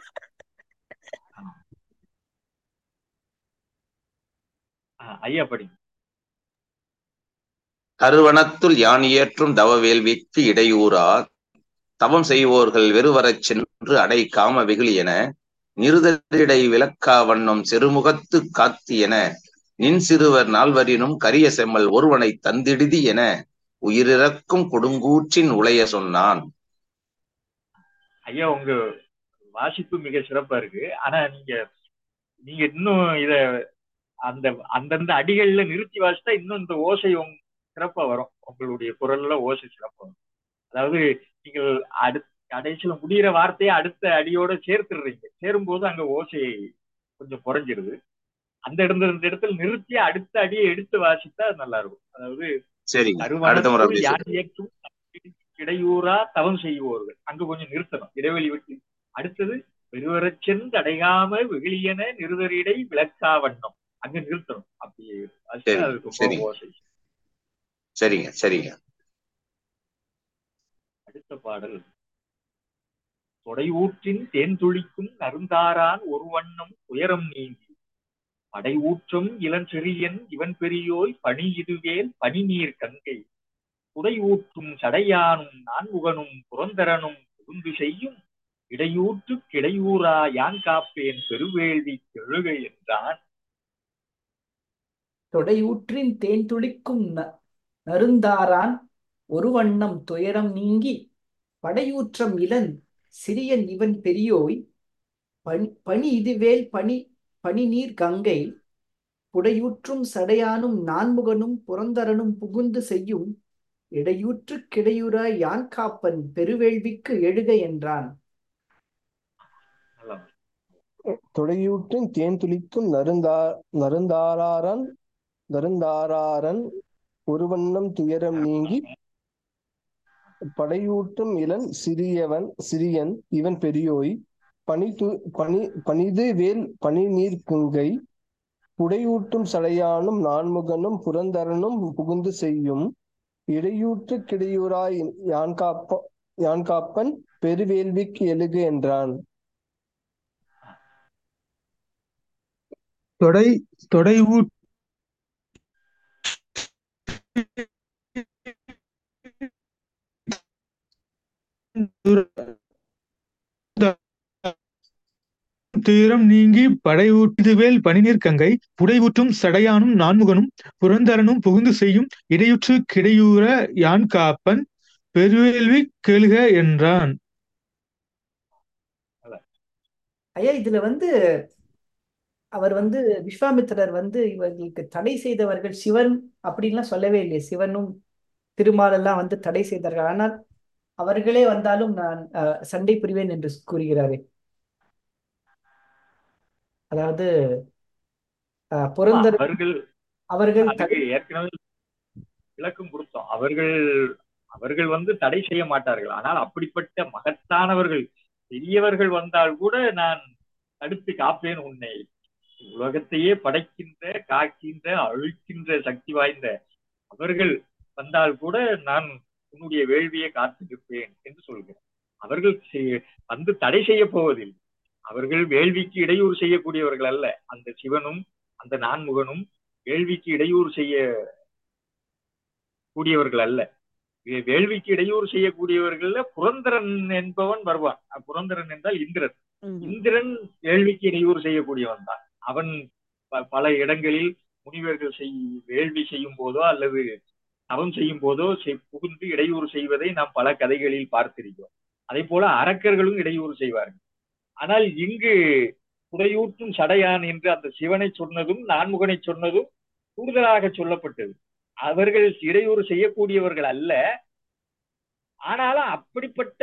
A: ஆ, ஐயா படிங்க
F: கருவனத்துள் யான் இயற்றும் தவ வேள்விக்கு இடையூறா தவம் செய்வோர்கள் வெறுவரச் சென்று அடை காம வெகுளி என நிருதரிடை விளக்கா வண்ணம் செருமுகத்து காத்தி என நின் சிறுவர் நால்வரினும் கரிய செம்மல் ஒருவனை தந்திடுதி என உயிரிறக்கும் கொடுங்கூற்றின் உளைய சொன்னான்
A: ஐயா உங்க வாசிப்பு மிக சிறப்பா இருக்கு ஆனா நீங்க நீங்க இன்னும் இத அந்த அந்தந்த அடிகள்ல நிறுத்தி வாசித்தா இன்னும் இந்த ஓசை உங்க சிறப்பா வரும் உங்களுடைய குரல்ல ஓசை சிறப்பா வரும் அதாவது நீங்கள் அடுத்த கடைசியில முடியிற வார்த்தையை அடுத்த அடியோட சேர்த்துடுறீங்க சேரும்போது அங்க ஓசை கொஞ்சம் குறைஞ்சிருது அந்த இடத்துல இந்த இடத்துல நிறுத்தி அடுத்த அடியை எடுத்து வாசித்தா அது நல்லா இருக்கும் அதாவது
F: சரிங்க அடுத்த முறை
A: கருவனத்துள்
F: அப்படியே
A: யான்
F: சொல்லுங்க
A: இயற்றும் இடையூறா தவம் செய்வோர்கள் அங்க கொஞ்சம் நிறுத்தணும் இடைவெளி விட்டு அடுத்தது வெறுவரச் சென்று அடையாம வெகுளியன நிறுதரிடை விளக்கா வண்ணம் அங்க நிறுத்தணும் அப்படி வாசித்தா
F: சரி
A: அது ரொம்ப
F: சரிங்க
A: ஓசை
F: சரிங்க சரிங்க
A: அடுத்த பாடல் தொடை ஊற்றின் தேன் துளிக்கும் நருந்தாரான் ஒரு வண்ணம் துயரம் நீங்கி படை ஊற்றும் இளஞ்செறியன் இவன் பெரியோய் பனி இதுவேல் பனி நீர் கங்கை குடை ஊற்றும் சடையானும் நான்முகனும் புரந்தரனும் புகுந்து செய்யும் இடையூற்று கிடையூரா யான் காப்பேன் பெருவேள்வி கெழுக என்றான்
B: தொடையூற்றின் தேன் துளிக்கும் ந- நறுந்தாரான் ஒரு வண்ணம் துயரம் நீங்கி படையூற்றம் இளன் சிறியன் இவன் பெரியோய் பனி பனி இதுவேல் பனி பனி நீர் கங்கை புடையூற்றும் சடையானும் நான்முகனும் புரந்தரனும் புகுந்து செய்யும் இடையூற்று கிடையுறாய் யான் காப்பன் பெருவேள்விக்கு எழுக என்றான்
A: நல்லா
C: தொடையூற்றின் தேன் துளிக்கும் நருந்தா நருந்தாராரன் நருந்தாராரன் ஒரு வண்ணம் துயரம் நீங்கி படையூட்டும் இளன் சிறியவன் சிறியன் இவன் பெரியோய் பனி து பனி பனிது வேல் பனி நீர் குங்கை புடையூட்டும் சடையானும் நான்முகனும் புரந்தரனும் புகுந்து செய்யும் இடையூற்று கிடையூராய் யான் காப்ப யான் காப்பன் பெருவேள்விக்கு எழுக என்றான்
D: தொடை தொடை ஊட் துயரம் நீங்கி படை ஊட்டுவேல் பனிநீர் கங்கை புடை ஊற்றும் சடையானும் நான்முகனும் புரந்தரனும் புகுந்து செய்யும் இடையுற்று கிடையூற யான் காப்பன் பெருவேள்வி கேளுக என்றான்
B: ஐயா இதுல வந்து அவர் வந்து விஸ்வாமித்திரர் வந்து இவர்களுக்கு தடை செய்தவர்கள் சிவன் அப்படின்லாம் சொல்லவே இல்லையே சிவனும் திருமாலெல்லாம் வந்து தடை செய்தார்கள் ஆனால் அவர்களே வந்தாலும் நான் அஹ், சண்டை புரிவேன் என்று கூறுகிறாரே அதாவது அஹ், புரந்தர்
A: அவர்கள்
B: அவர்கள்
A: அதுக்கு
B: தடை
A: ஏற்கனவே விளக்கம் கொடுத்தோம் அவர்கள் அவர்கள் வந்து தடை செய்ய மாட்டார்கள் ஆனால் அப்படிப்பட்ட மகத்தானவர்கள் பெரியவர்கள் வந்தால் கூட நான் தடுத்து காப்பேன் உன்னை உலகத்தையே படைக்கின்ற காக்கின்ற அழிக்கின்ற சக்தி வாய்ந்த அவர்கள் வந்தால் கூட நான் உன்னுடைய வேள்வியை காத்து நிற்பேன் என்று சொல்கிறேன் அவர்கள் செய்- வந்து தடை செய்ய போவதில்லை அவர்கள் வேள்விக்கு இடையூறு செய்யக்கூடியவர்கள் அல்ல அந்த சிவனும் அந்த நான்முகனும் வேள்விக்கு இடையூறு செய்ய கூடியவர்கள் அல்ல வே- வேள்விக்கு இடையூறு செய்யக்கூடியவர்கள்ல புரந்தரன் என்பவன் வருவான் அஹ் புரந்தரன் என்றால் இந்திரன்
E: ம்.
A: இந்திரன் வேள்விக்கு இடையூறு செய்யக்கூடியவன் தான் அவன் ப- பல இடங்களில் முனிவர்கள் செய் வேள்வி செய்யும் போதோ அல்லது தவம் செய்யும் போதோ செய்- புகுந்து இடையூறு செய்வதை நாம் பல கதைகளில் பார்த்திருக்கிறோம் அதே போல அரக்கர்களும் இடையூறு செய்வார்கள் ஆனால் இங்கு குடையூற்றும் சடையான் என்று அந்த சிவனை சொன்னதும் நான்முகனை சொன்னதும் கூடுதலாக சொல்லப்பட்டது அவர்கள் இடையூறு செய்யக்கூடியவர்கள் அல்ல ஆனாலும் அப்படிப்பட்ட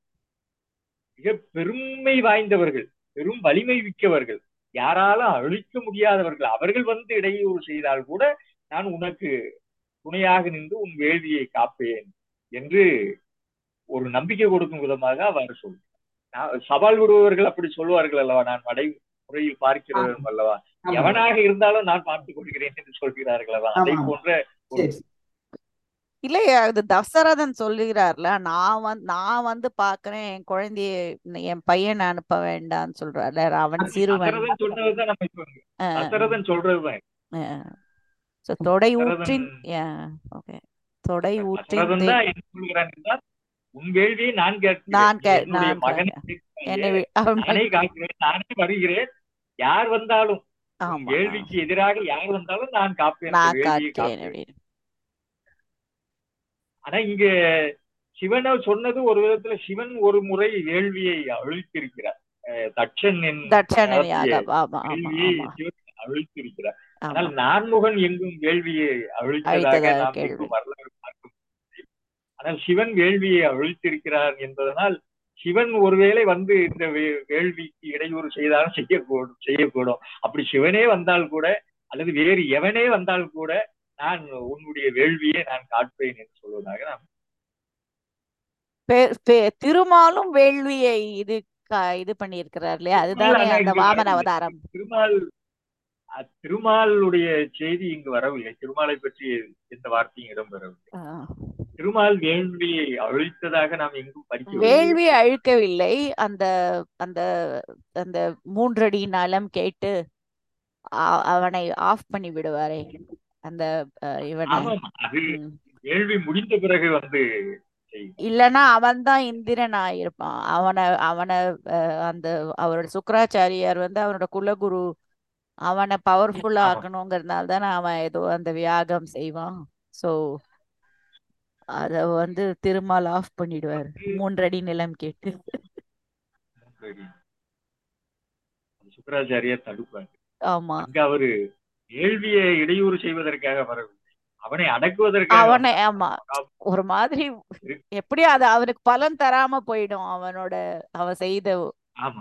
A: மிக பெருமை வாய்ந்தவர்கள் பெரும் வலிமை மிக்கவர்கள் யாராலும் அழிக்க முடியாதவர்கள் அவர்கள் வந்து இடையூறு செய்தால் கூட நான் உனக்கு துணையாக நின்று உன் வேள்வியை காப்பேன் என்று ஒரு நம்பிக்கை கொடுக்கும் விதமாக அவர் சொல்றார் நான் சவால் விடுபவர்கள் அப்படி சொல்வார்கள் அல்லவா நான் நடை முறையில் பார்க்கிறவன் அல்லவா
B: ஆமா.
A: எவனாக இருந்தாலும் நான் பார்த்துக் கொள்கிறேன் என்று சொல்கிறார்கள் அல்லவா அதை
B: ஆமா.
A: போன்ற ஒரு
B: சரி
E: இல்லையா இது தசரதன் சொல்லுகிறார்ல நான் வந்து நான் வந்து பாக்குறேன் என் குழந்தைய என் பையனை அனுப்ப வேண்டாம்னு சொல்றாரு அவன் சிறுவன்
A: தசரதன் சொன்னதுதான் நம்ம இப்ப
E: அஹ்,
A: தசரதன் சொல்றதுதான்
E: அஹ். So, தொடை ஊற்றின்
A: தசரதன்
E: ஓகே தொடை ஊற்றின்
A: தசரதன்
E: தே-
A: தான் என்ன சொல்கிறான் என்றால் உன் வேள்வியை நான்
E: நான்
A: கேட்கிறேன்
E: கே-
A: என்னுடைய
E: நான்
A: மகனை
E: கேட்கிறேன்.
A: கேட்கிறாயே,
E: என்னை வி- அவன்
A: நானே காக்கிறேன் நானே வருகிறேன் யார் வந்தாலும் உன்
E: ஆமா
A: வேள்விக்கு எதிராக யார் வந்தாலும் நான் காப்பேன் அந்த
E: நான்
A: வேள்வியை
E: காக்கிறேன்
A: காப்பேன்
E: அப்படின்னு
A: ஆனா இங்க சிவனை சொன்னது ஒரு விதத்துல சிவன் ஒரு முறை வேள்வியை அழித்திருக்கிறார் அஹ் தட்சன் என்
E: தட்சணன்
A: நடத்திய
E: யாகம் ஆமா ஆமா
A: வேள்வியை
E: ஆமா
A: சிவன் அழித்திருக்கிறார்
E: ஆமா
A: ஆனால் நான்முகன் எங்கும் வேள்வியை அழித்ததாக
E: அழித்ததாக
A: நாம்
E: கேள்வி
A: எங்கும் வரலாறு பார்க்க முடியவில்லை. ஆனால் சிவன் வேள்வியை அழித்திருக்கிறார் என்பதனால் சிவன் ஒருவேளை வந்து இந்த வே- வேள்விக்கு இடையூறு செய்தாலும் செய்யக்கூடும் செய்யக்கூடும் அப்படி சிவனே வந்தால் கூட அல்லது வேறு எவனே வந்தால் கூட நான் உன்னுடைய வேள்வியை நான் காட்பேன் என்று சொல்வதாக நாம்
E: பே- பே- திருமாலும் வேள்வியை இது க- இது பண்ணியிருக்கிறார் இல்லையா
A: திருமால்
E: அதுதானே
A: ஆனா
E: அந்த
A: இங்க
E: வாமன
A: வரவில்லை
E: அவதாரம்
A: திருமால் அஹ், திருமாலுடைய செய்தி இங்கு வரவில்லை திருமாலை பற்றி எந்த வார்த்தையும் இடம்பெறவில்லை
E: ஆ.
A: திருமால் வேள்வியை அழித்ததாக நாம் எங்கும் படிக்கவில்லை
E: வேள்வி அழிக்கவில்லை அந்த அந்த அந்த மூன்றடி நலம் கேட்டு அ- அவனை ஆஃப் பண்ணி விடுவாரே அந்த அஹ், இவனை
A: ஆமாம் அது
E: ம்.
A: வேள்வி முடிந்த பிறகு வந்து செய்யும்
E: இல்லைன்னா அவன் தான் இந்திரன் ஆயிருப்பான் அவனை அவனை அஹ், அந்த அவரோட சுக்கராச்சாரியார் வந்து அவனோட குலகுரு அவனை பவர்ஃபுல்லா
A: ஆமாம்
E: ஆக்கணுங்கிறதுனால தானே அவன் ஏதோ அந்த வியாகம் செய்வான் சோ அத வந்து திருமால் ஆஃப் பண்ணிடுவார் மூன்றடி நிலம் கேட்டு
A: சரி. சுக்கராச்சாரியார் தடுப்பார்
E: ஆமா
A: அங்க அவரு வேள்வியை இடையூறு செய்வதற்காக வரவில்லை அவனை அடக்குவதற்காக
E: அவனை
A: வந்தார்.
E: ஆமா ஒரு மாதிரி எப்படியும் அது அவனுக்கு பலன் தராம போயிடும் அவனோட அவன் செய்த
A: ஆமா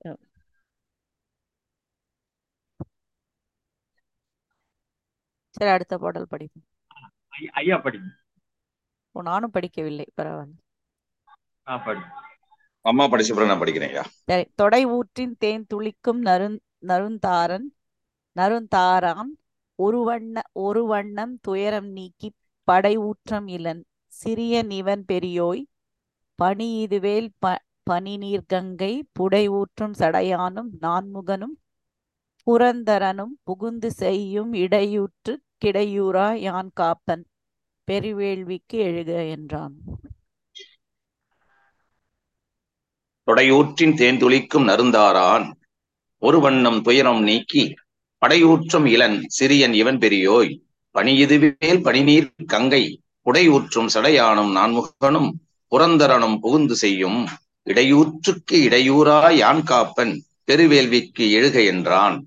E: சரி அடுத்த பாடல் படிப்போம்
A: ஐ- ஐயா படிங்க
E: ஓ, நானும் படிக்கவில்லை பரவாயில்ல
A: ஆ படிங்க
F: அம்மா படிச்ச பிறகு நான் படிக்கிறேன் ஐயா
E: சரி தொடை ஊற்றின் தேன் துளிக்கும் நருந் நருந்தாரன் நருந்தாரான் ஒரு வண்ண ஒரு வண்ணம் துயரம் நீக்கி படை ஊற்றம் இலன் சிறிய நிவன் பெரியோய் பனி இதுவேல் ப பனி நீர் கங்கை புடை ஊற்றும் சடையானும் நான்முகனும் புரந்தரனும் புகுந்து செய்யும் இடையூற்று கிடையூரா யான் காப்பன் பெருவேள்விக்கு எழுக என்றான்
F: தொடையூற்றின் தேன்துளிக்கும் நருந்தாரான் ஒரு வண்ணம் துயரம் நீக்கி படையூற்றும் இளன் சிறியன் இவன் பெரியோய் பனியிதுவேல் பனிநீர் கங்கை புடையூற்றும் சடையானும் நான்முகனும் புரந்தரனும் புகுந்து செய்யும் இடையூற்றுக்கு இடையூறா யான் காப்பன் பெருவேள்விக்கு எழுக என்றான்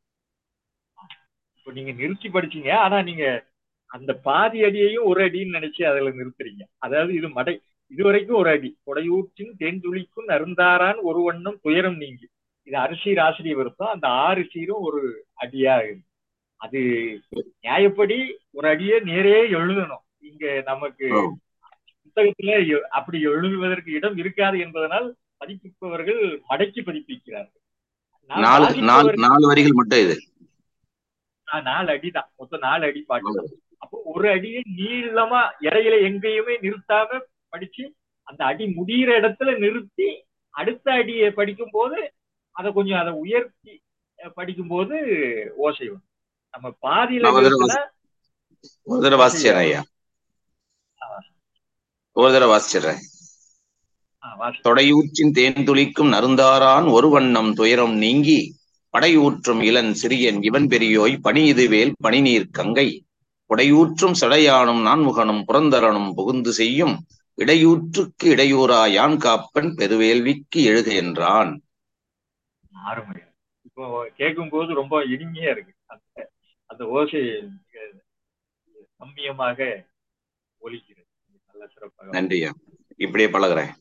A: இப்போ நீங்க நிறுத்தி படிச்சீங்க ஆனா நீங்க அந்த பாதி அடியையும் ஒரு அடின்னு நினைச்சு அதுல நிறுத்துறீங்க அதாவது இது மடை இதுவரைக்கும் ஒரு அடி கொடையூற்றின் தேன்துளிக்கும் நருந்தாரான் ஒரு வண்ணம் துயரம் நீங்கி இது அரிசீர் ஆசிரியர் வருத்தம் அந்த ஆறு சீரும் ஒரு அடியா இருக்கு அது நியாயப்படி ஒரு அடியே நேரே எழுதணும் இங்க நமக்கு புத்தகத்துல எ- அப்படி எழுதுவதற்கு இடம் இருக்காது என்பதனால் பதிப்பிப்பவர்கள் மடக்கி பதிப்பிக்கிறார்கள் நான்
F: நாலு நாலு
A: வாசிப்பவர்
F: நாலு வரிகள் மட்டும் இது
A: நான் நாலு அடிதான் மொத்தம் நாலு அடி பாட்டு தான் அப்போ ஒரு அடியை நீளமா இடையில எங்கேயுமே நிறுத்தாம படிச்சு அந்த அடி முடியிற இடத்துல நிறுத்தி அடுத்த அடியை படிக்கும் போது அதை கொஞ்சம் அதை உயர்த்தி அஹ், படிக்கும்போது ஓசை வரும் நம்ம பாதியில
F: நான் ஒரு தடவை
A: நிறுத்தினா
F: ஒரு தடவை வாசிச்சிடுறேன் ஐயா ஒரு தடவை வாசிச்சிடுறேன்
A: ஆஹ், வாசி
F: தொடையூற்றின் தேன்துளிக்கும் நருந்தாரான் ஒரு வண்ணம் துயரம் நீங்கி படையூற்றும் இளன் சிறியன் இவன் பெரியோய் பனி இதுவேல் பனிநீர் கங்கை புடையூற்றும் சடையானும் நான்முகனும் புரந்தரனும் புகுந்து செய்யும் இடையூற்றுக்கு இடையூறா யான் காப்பன் பெருவேள்விக்கு எழுக என்றான்
A: அருமை இப்போ கேட்கும் போது ரொம்ப இனிமையா இருக்கு அந்த அந்த ஓசை மிக கம்மியமாக ஒலிக்கிறது நல்ல சிறப்பாக
F: நன்றி ஐயா இப்படியே பழகுறேன்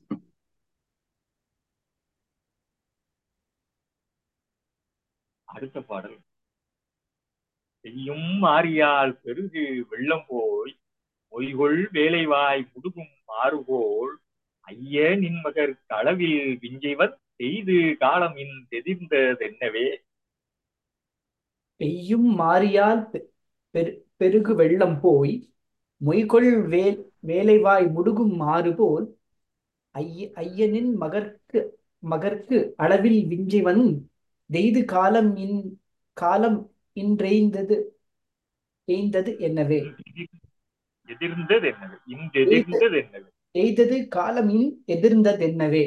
A: அடுத்த பாடல் செய்யும் மாறியால் பெருகு வெள்ளம் போய் மொய்கொள் வேலைவாய் முடுகும் மாறுபோல் ஐய நின்மகர் களவில் விஞ்சைவன் செய்து காலம் இன் தெதிர்ந்ததென்னவே
B: பெய்யும் மாரியால் பெ- பெரு- பெருகு வெள்ளம் போய் மொய்கொள் வேல் வேலைவாய் முடுகும் மாறுபோல் ஐய ஐயனின் மகற்கு மகற்கு அளவில் விஞ்சைவன் தெய்து காலம் இன் காலம் இன்றெய்ந்தது எய்ந்தது என்னவே
A: எதிர்ந்தது என்னவே இன்றெதிர்ந்தது என்னவே
B: எய்தது காலம் இன் எதிர்ந்ததென்னவே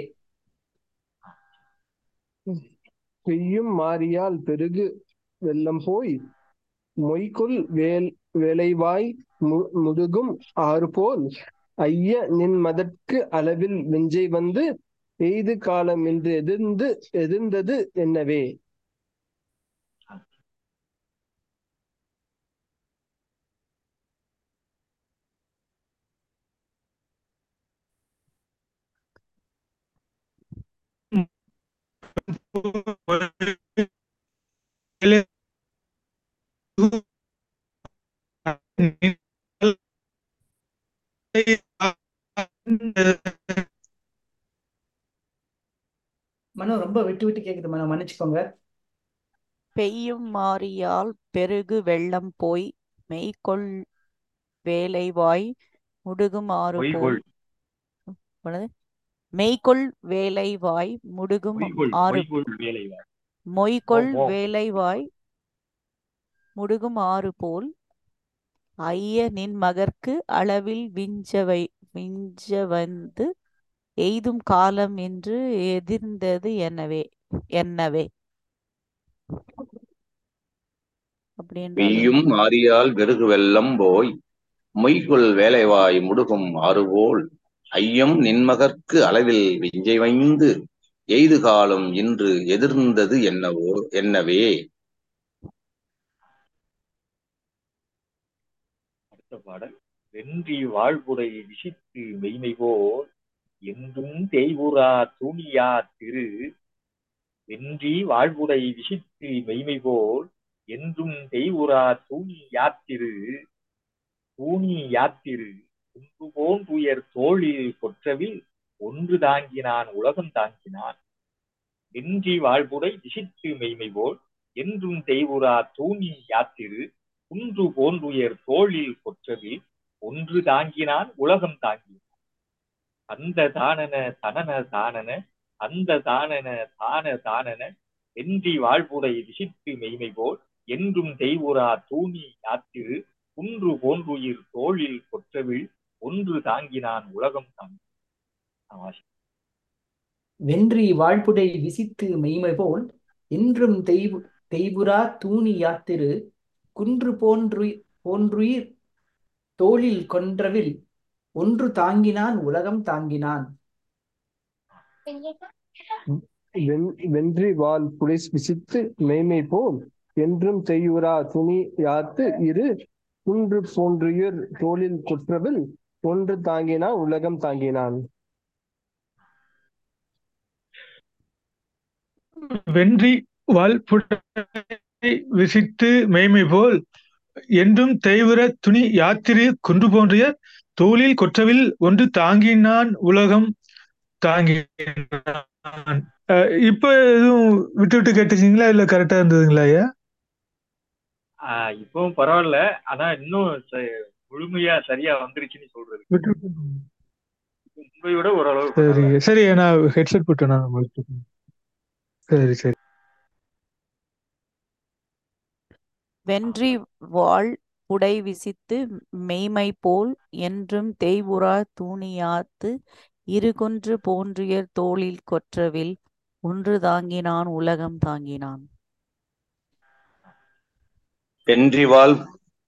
C: பெய்யும் மாரியால் பெருகு வெள்ளம் போய் மொய்க்குள் வேல் வேலைவாய் மு- முதுகும் ஆறு போல் ஐய நின் மதற்கு அளவில் விஞ்சை வந்து எய்து காலம் என்று எதிர்ந்து எதிர்ந்தது என்னவே
B: மனோ ரொம்ப விட்டு விட்டு கேக்குது மனோ மன்னிச்சுக்கோங்க
E: பெய்யும் மாரியால் பெருகு வெள்ளம் போய் மெய்கொள் வேலைவாய் முடுகும் ஆறு போல்
A: பொய்கொள்
E: என்னது? மெய்கொள் வேலைவாய் முடுகும்
A: பொய்கொள்
E: ஆறு
A: பொய்கொள் வேலைவாய்
E: மொய்கொள்
A: ஓ, ஓ.
E: வேலைவாய் முடுகும் ஆறு போல் ஐய நின் மகற்கு அளவில் விஞ்சவை விஞ்ச வந்து எய்தும் காலம் என்று எதிர்ந்தது என்னவே என்னவே அப்படி என்றால்
F: பெய்யும் மாரியால் வெறுகு வெள்ளம் போய் மொய்குள் வேலைவாய் முடுகும் ஆறுபோல் ஐயம் நின்மகற்கு அளவில் விஞ்சை வைந்து எய்து காலம் இன்று எதிர்ந்தது என்னவோ என்னவே
A: அடுத்த பாடல் வென்றி வாழ்வுடை விசித்து மெய்மை போல் என்றும் தேய்வுறா தூணியா திரு வென்றி வாழ்வுடை விசித்து மெய்மை போல் என்றும் தெய்வுறா தூணி யாத்திரு தூணி யாத்திரு ஒன்று போன்றுயர் தோழில் கொற்றவில் ஒன்று தாங்கினான் உலகம் தாங்கினான் வென்றி வாழ்வுடை விசித்து மெய்மை போல் என்றும் தெய்வுறா தூணி யாத்திரு குன்று போன்றுயர் தோளில் கொற்றவில் ஒன்று தாங்கினான் உலகம் தாங்கினான் அந்த தானன தனன தானன அந்த தானன தான தானன வென்றி வாழ்வுடை விசித்து மெய்மை போல் என்றும் தெய்வுரா தூணி யாத்திரு குன்று போன்றுயிர் தோளில் கொற்றவிழ் ஒன்று தாங்கினான் உலகம் தாங்கி
B: வென்றி வாழ்புடை விசித்து மெய்மை போல் என்றும் தெய்வு தெய்வுரா தூணி யாத்திரு குன்று போன்று போன்றுயிர் தோளில் கொன்றவில் ஒன்று தாங்கினான் உலகம் தாங்கினான்
C: வென் வென்றி வாள் புடை விசித்து மெய்மை போல் என்றும் செய்யுரா துணி யாத்து இரு குன்று போன்றுயிர் தோளில் குற்றவில் ஒன்று தாங்கினான் உலகம் தாங்கினான்
D: வென்றி வால் புடை விசித்து மெய்மை போல் என்றும் தெய்வுற துணி யாத்திரை குன்று போன்றிய தோளில் கொற்றவில் ஒன்று தாங்கினான் உலகம் தாங்கினான் அஹ் இப்ப எதுவும் விட்டு விட்டு கேட்டுச்சீங்களா இல்ல கரெக்டா இருந்ததுங்களா ஐயா
A: ஆஹ் இப்பவும் பரவாயில்ல ஆனா இன்னும் ச- முழுமையா சரியா வந்துருச்சுன்னு சொல்றது
D: விட்டு விட்டு
A: முன்பை விட ஓரளவு
D: சரி
A: பரவாயில்ல.
D: சரி நான் ஹெட்செட் போட்டேன் நான் உங்களுக்கு சரி சரி
E: வென்றி வாழ் புடை விசித்து மெய்மை போல் என்றும் தேய்வுறா தூணியாத்து இருகுன்று போன்றியர் தோளில் கொற்றவில் ஒன்று தாங்கினான் உலகம் தாங்கினான்
F: வென்றிவாள்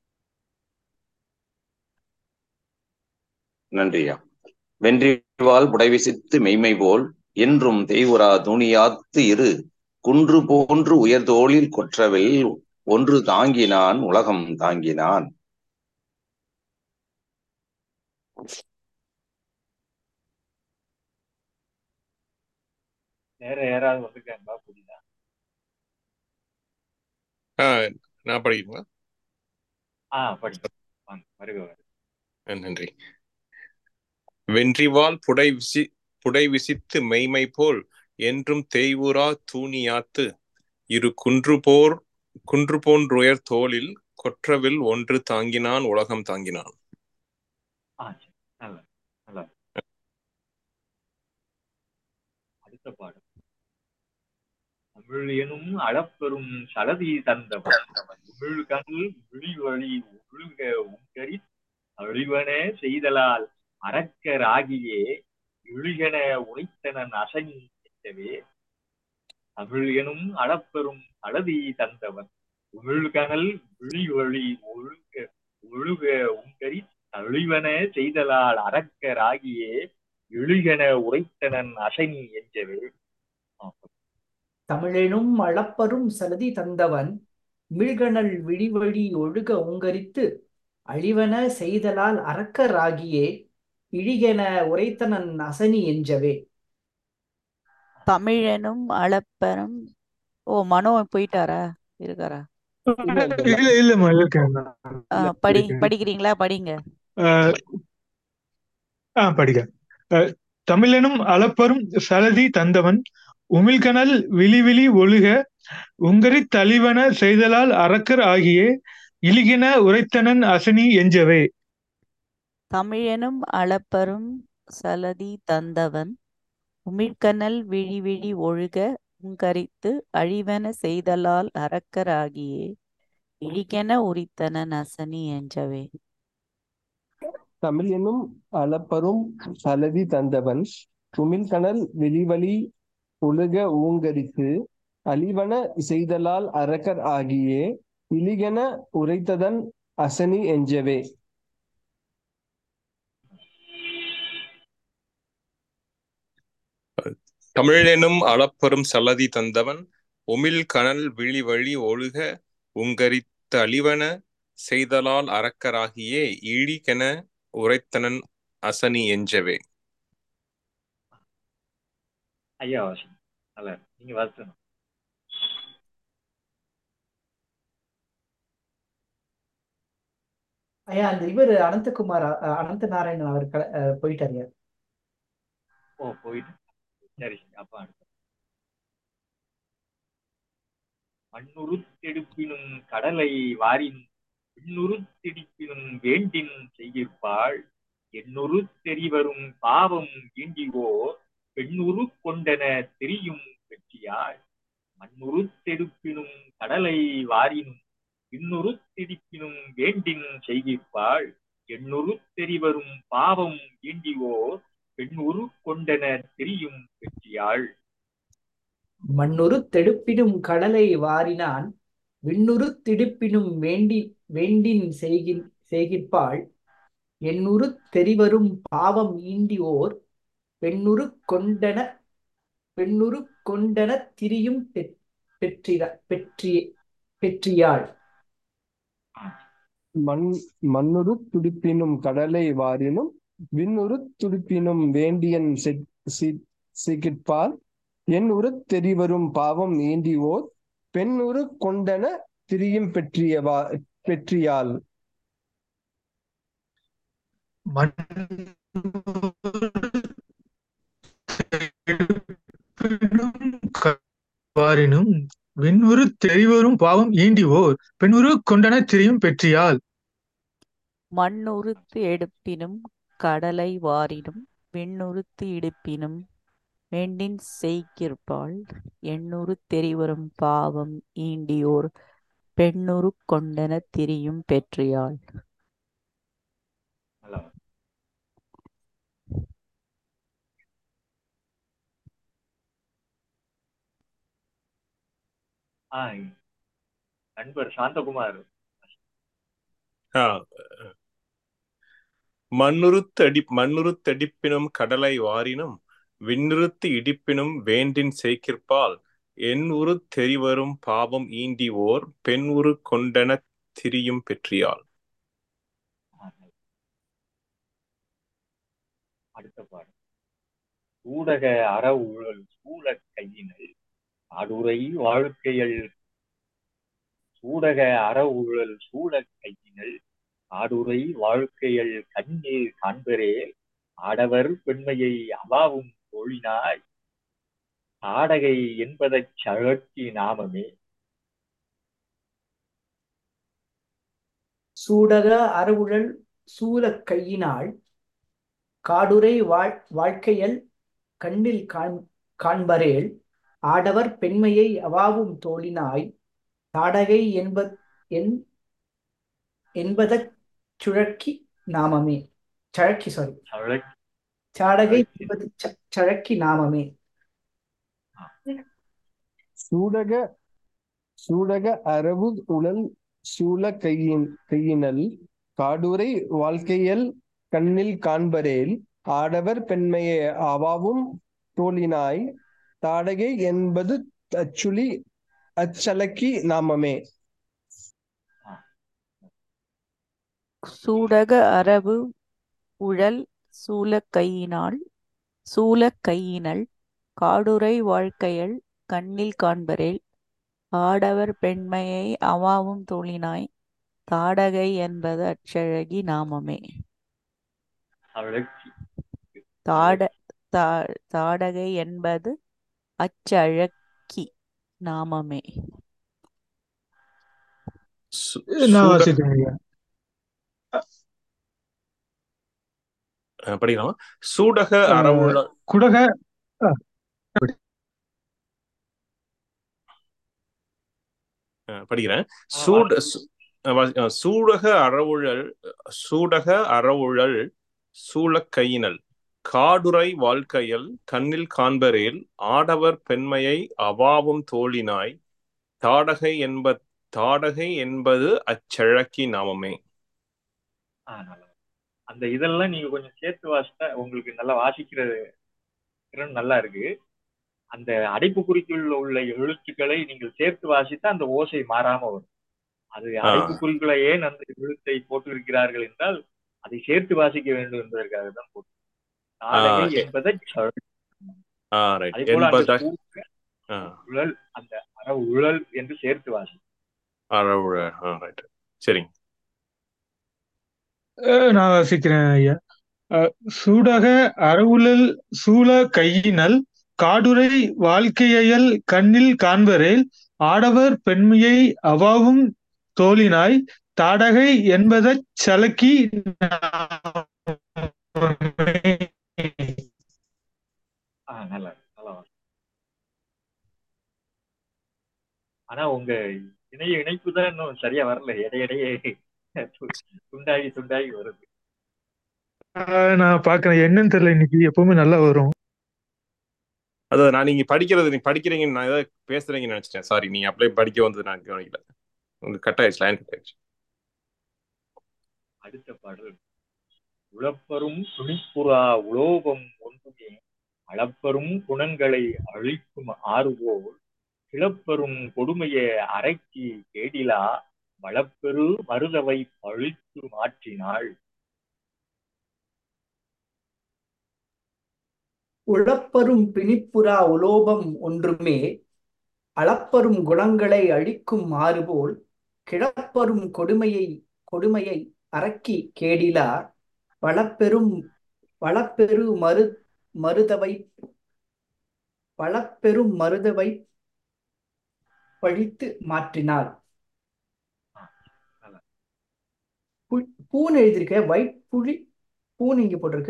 F: நன்றியா வென்றிவாள் புடைவிசித்து மெய்மை போல் என்றும் தேய்வுரா துணியாத்து இரு குன்று போன்று உயர்தோளில் கொற்றவில் ஒன்று தாங்கினான் உலகம் தாங்கினான்
A: வேற யாராவது வந்திருக்காங்களா புரியுதா
G: ஆ நான் படிக்கணுமா
A: ஆ படி வாங்க வருக வருக
G: ஆ, நன்றி வென்றிவாள் புடை விசி புடை விசித்து மெய்மை போல் என்றும் தேய்வுரா தூணியாத்து இரு குன்று போர் குன்று போன்றுயர் தோளில் கொற்றவில் ஒன்று தாங்கினான் உலகம் தாங்கினான்
A: ஆ சரி நல்லா நல்லா அடுத்த பாடம் தமிழ் எனும் அளப்பெரும் சலதி தந்தவன் தமிழ் கண் விழி வழி ஒழுக உங்கரி அழிவன செய்தலால் அரக்கராகியே இழிகன உரைத்தனன் அசனி என்றவே தமிழ் எனும் அளப்பெரும் சலதி தந்தவன் உமிழ்கனல் விழி வழி ஒழுக ஒழுக உங்கரி அழிவன செய்தலால் அரக்கராகியே இழிகன உரைத்தனன் அசனி என்றவே ஆ,
B: தமிழெனும் அளப்பரும் சலதி தந்தவன் மிழ்கணல் விழிவழி ஒழுக உங்கரித்து அழிவன செய்தலால் அரக்கராகியே இழிகென உரைத்தனன் அசனி எஞ்சவே
E: தமிழெனும் அளப்பெரும் ஓ மனோ போயிட்டாரா இருக்காரா
C: இல்ல இல்ல இல்ல
D: இல்ல இல்லம்மா இருக்கேன் நான்.
E: ஆ,
D: இல்ல,
E: படி
D: இருக்கேன்.
E: படிக்கிறீங்களா படிங்க
D: அஹ், ஆ படிக்க அஹ், தமிழெனும் அளப்பரும் சலதி தந்தவன் உமிழ்கனல் விழி விழி ஒழுக உங்கரி தளிவன செய்தலால் அரக்கர் ஆகியே இழிகின உரைத்தனன் அசனி எஞ்சவே
E: தமிழெனும் அளப்பரும் சலதி தந்தவன் உமிழ்கனல் விழி விழி ஒழுக உங்கரித்து அழிவன செய்தலால் அரக்கராகியே இழிகென உரித்தனன் அசனி என்றவே
C: தமிழ் என்னும் அளப்பரும் சலதி தந்தவன் உமிழ்கனல் வெளிவழி ஒழுக ஊங்கரித்து அழிவன செய்தலால் அரக்கர் ஆகியே இழிகென உரைத்ததன் அசனி எஞ்சவே
G: தமிழெனும் அளப்பரும் சலதி தந்தவன் உமிழ் கனல் விழி வழி ஒழுக உங்கரித்த அழிவன செய்தலால் அரக்கராகியே இழிகென உரைத்தனன் அசனி எஞ்சவே
A: ஐயா வாசி நல்லா இருக்கு. நீங்க வாசிக்கணும்
B: ஐயா அந்த இவர் அனந்தகுமார் அ- அனந்த நாராயணன் அவர் க- அ, போயிட்டாருயா
A: ஓ போயிட்டு சரி சரி அப்ப அடுத்து மண்ணுருத்தெடுப்பினும் கடலை வாரின் விண்ணுருத்தெடுப்பினும் வேண்டின் செய்கிற்பாள் எண்ணுரு தெரிவரும் பாவம் ஈண்டிவோ பெண்ணுரு கொண்டன தெரியும் வெற்றியாள் மண்ணுரு தெடுப்பினும் கடலை வாரினும் இன்னொரு திடிப்பினும் வேண்டின் செய்கிப்பாள் எண்ணுரு தெரிவரும் பாவம் ஈண்டிவோ பெண்ணுரு கொண்டன தெரியும் வெற்றியாள்
B: மண்ணுரு தெடுப்பினும் கடலை வாரினான் விண்ணுரு திடுப்பினும் வேண்டி வேண்டின் செய்கின் செய்கிற்பாள் எண்ணுரு தெரிவரும் பாவம் ஈண்டி ஓர் பெண்ணுரு கொண்டன பெண்ணுரு கொண்டன திரியும் பெற்- பெற்றிர பெற்றி பெற்றியாள்
C: மண் மண்ணுரு துடிப்பினும் கடலை வாரினும் விண்ணுரு துடிப்பினும் வேண்டியன் செ- சி- சிகிற்பால் என் உரு தெரிவரும் பாவம் ஈண்டிவோர் பெண்ணுரு கொண்டன திரியும் பெற்றியவா பெற்றியாள்
D: வாரினும் விண்ணுரு தெரிவரும் பாவம் ஈண்டிவோர் பெண்ணுரு கொண்டன திரியும் பெற்றியால்
E: மண்ணுறுத்து எடுப்பினும் கடலை வாரினும் விண்ணுறுத்து இடுப்பினும் வேண்டின் செய்கிற்பால் எண்ணுறு தெரிவரும் பாவம் ஈண்டியோர் பெண்ணுரு கொண்டன திரியும் பெற்றியாள்
A: நல்லா ஆ நண்பர் சாந்தகுமார்
G: ஆ, மண்ணுறுத்தடி மண்ணுறுத்தடிப்பினும் கடலை வாரினும் விண்ணுறுத்து இடிப்பினும் வேண்டின் செய்கிற்பால் என் உரு தெரிவரும் பாவம் ஈண்டி ஓர் பெண் உரு கொண்டன திரியும் பெற்றியாள்
A: அடுத்த பாடம் ஊடக அற ஊழல் சூழ கையினல் ஆடுரை வாழ்க்கையல் சூடக அற ஊழல் சூழ கையினல் ஆடுரை வாழ்க்கையல் கண்ணீர் காண்பரே ஆடவர் பெண்மையை அவாவும் தோழினாய் ஆடகை என்பதைச் சழற்றி நாமமே
B: சூடக அறவுழல் சூலக் கையினாள் காடுரை வாழ் வாழ்க்கையல் கண்ணில் காண் காண்பரேல் ஆடவர் பெண்மையை அவாவும் தோழினாய் தாடகை என்ப என் என்பதச் சுழக்கி நாமமே சழக்கி சாரி
A: சழக்
B: சாடகை என்பது ச- சழக்கி நாமமே
C: சூடக சூடக அரவு உழல் சூழ கையின் கையினல் காடுரை வாழ்க்கையல் கண்ணில் காண்பரேல் ஆடவர் பெண்மையை அவாவும் தோழினாய் தாடகை என்பது அச்சுளி அச்சலக்கி நாமமே
E: சூடக அரவு உழல் சூலக் கையினாள் சூலக் கையினள் காடுரை வாழ்க்கையல் கண்ணில் காண்பரேல் ஆடவர் பெண்மையை அவாவும் தோழினாய் தாடகை என்பது அச்சழகி நாமமே
A: சழக்கி
E: தாட தா- தாடகை என்பது அச்சழக்கி நாமமே
G: சு-
D: நான்
G: சூட-
D: வாசிக்கிறேன் ஐயா.
G: அஹ் படிக்கலாமா சூடக
D: அஹ்,
G: அறவுள்ள
D: குடக
G: அஹ் படிக்கிறேன் சூட சு- அஹ் வாசி- அஹ் சூடக அறவுழல் சூடக அறவுழல் சூழக் கையினல் காடுரை வாழ்க்கையல் கண்ணில் காண்பரேல் ஆடவர் பெண்மையை அவாவும் தோழினாய் தாடகை என்ப தாடகை என்பது அச்சழக்கி நாமமே
A: ஆ, நல்லா. அந்த இதெல்லாம் நீங்க கொஞ்சம் சேர்த்து வாசித்தா உங்களுக்கு நல்லா வாசிக்கிற திறன் நல்லா இருக்கு அந்த அடைப்புக்குறிக்குள் உள்ள எழுத்துக்களை நீங்கள் சேர்த்து வாசித்தா அந்த ஓசை மாறாம வரும் அது
G: ஆ.
A: அடைப்புக்குறிக்குள்ள ஏன் அந்த எழுத்தை போட்டிருக்கிறார்கள் என்றால் அதை சேர்த்து வாசிக்க வேண்டும் என்பதற்காக தான் போட்டு நாடகை
G: ஆ, எ-
A: என்பதை சொல்.
G: ஆ ரைட்
A: அதே போல அந்த
G: என்பத
A: சூழ,
G: ஆ,
A: உழல் அந்த அற உழல் என்று சேர்த்து வாசி
G: அறவுழல் ஆ ரைட் சரிங்க
D: அஹ், நான் வாசிக்கிறேன் ஐயா அஹ், சூடக அறவுழல் சூழ கையினல் காடுரை வாழ்க்கையல் கண்ணில் காண்பரேல் ஆடவர் பெண்மையை அவாவும் தோழினாய் தாடகை என்பதச் சலக்கி
A: ஆ நல்லா நல்லா வாசி. ஆனா உங்க இணைய இணைப்பு தான் இன்னும் சரியா வரல இடையிடையே து- துண்டாகி துண்டாகி வருது
D: ஆஹ் நான் பாக்குறேன் என்னன்னு தெரியல இன்னைக்கு எப்பவுமே நல்லா வரும்
G: அதாவது நான் நீங்க படிக்கிறது நீங்க படிக்கிறீங்கன்னு நான் ஏதாவது பேசுறீங்கன்னு நினைச்சிட்டேன் சாரி நீங்க அப்படியே படிக்க வந்தது நான் கவனிக்கல உங்க கட் ஆயிடுச்சு லைன் கட் ஆயிடுச்சு
A: அடுத்த பாடல் உழப்பரும் துணிப்புறா உலோகம் ஒன்றுமே அளப்பரும் குணங்களை அழிக்கும் ஆறுபோல் கிளப்பெரும் கொடுமையை அரைக்கி கேடிலா வளப்பெரு மருதவை பழித்து மாற்றினாள்
B: உழப்பரும் பிணிப்புறா உலோபம் ஒன்றுமே அளப்பரும் குணங்களை அழிக்கும் மாறுபோல் கிளப்பரும் கொடுமையை கொடுமையை அரக்கி கேடிலா வளப்பெரும் வளப்பெரு மரு மருதவை வளப்பெரும் மருதவை பழித்து மாற்றினாள் பு- பூன்னு எழுதியிருக்க வைட் புலி பூன்னு இங்க போட்டிருக்கு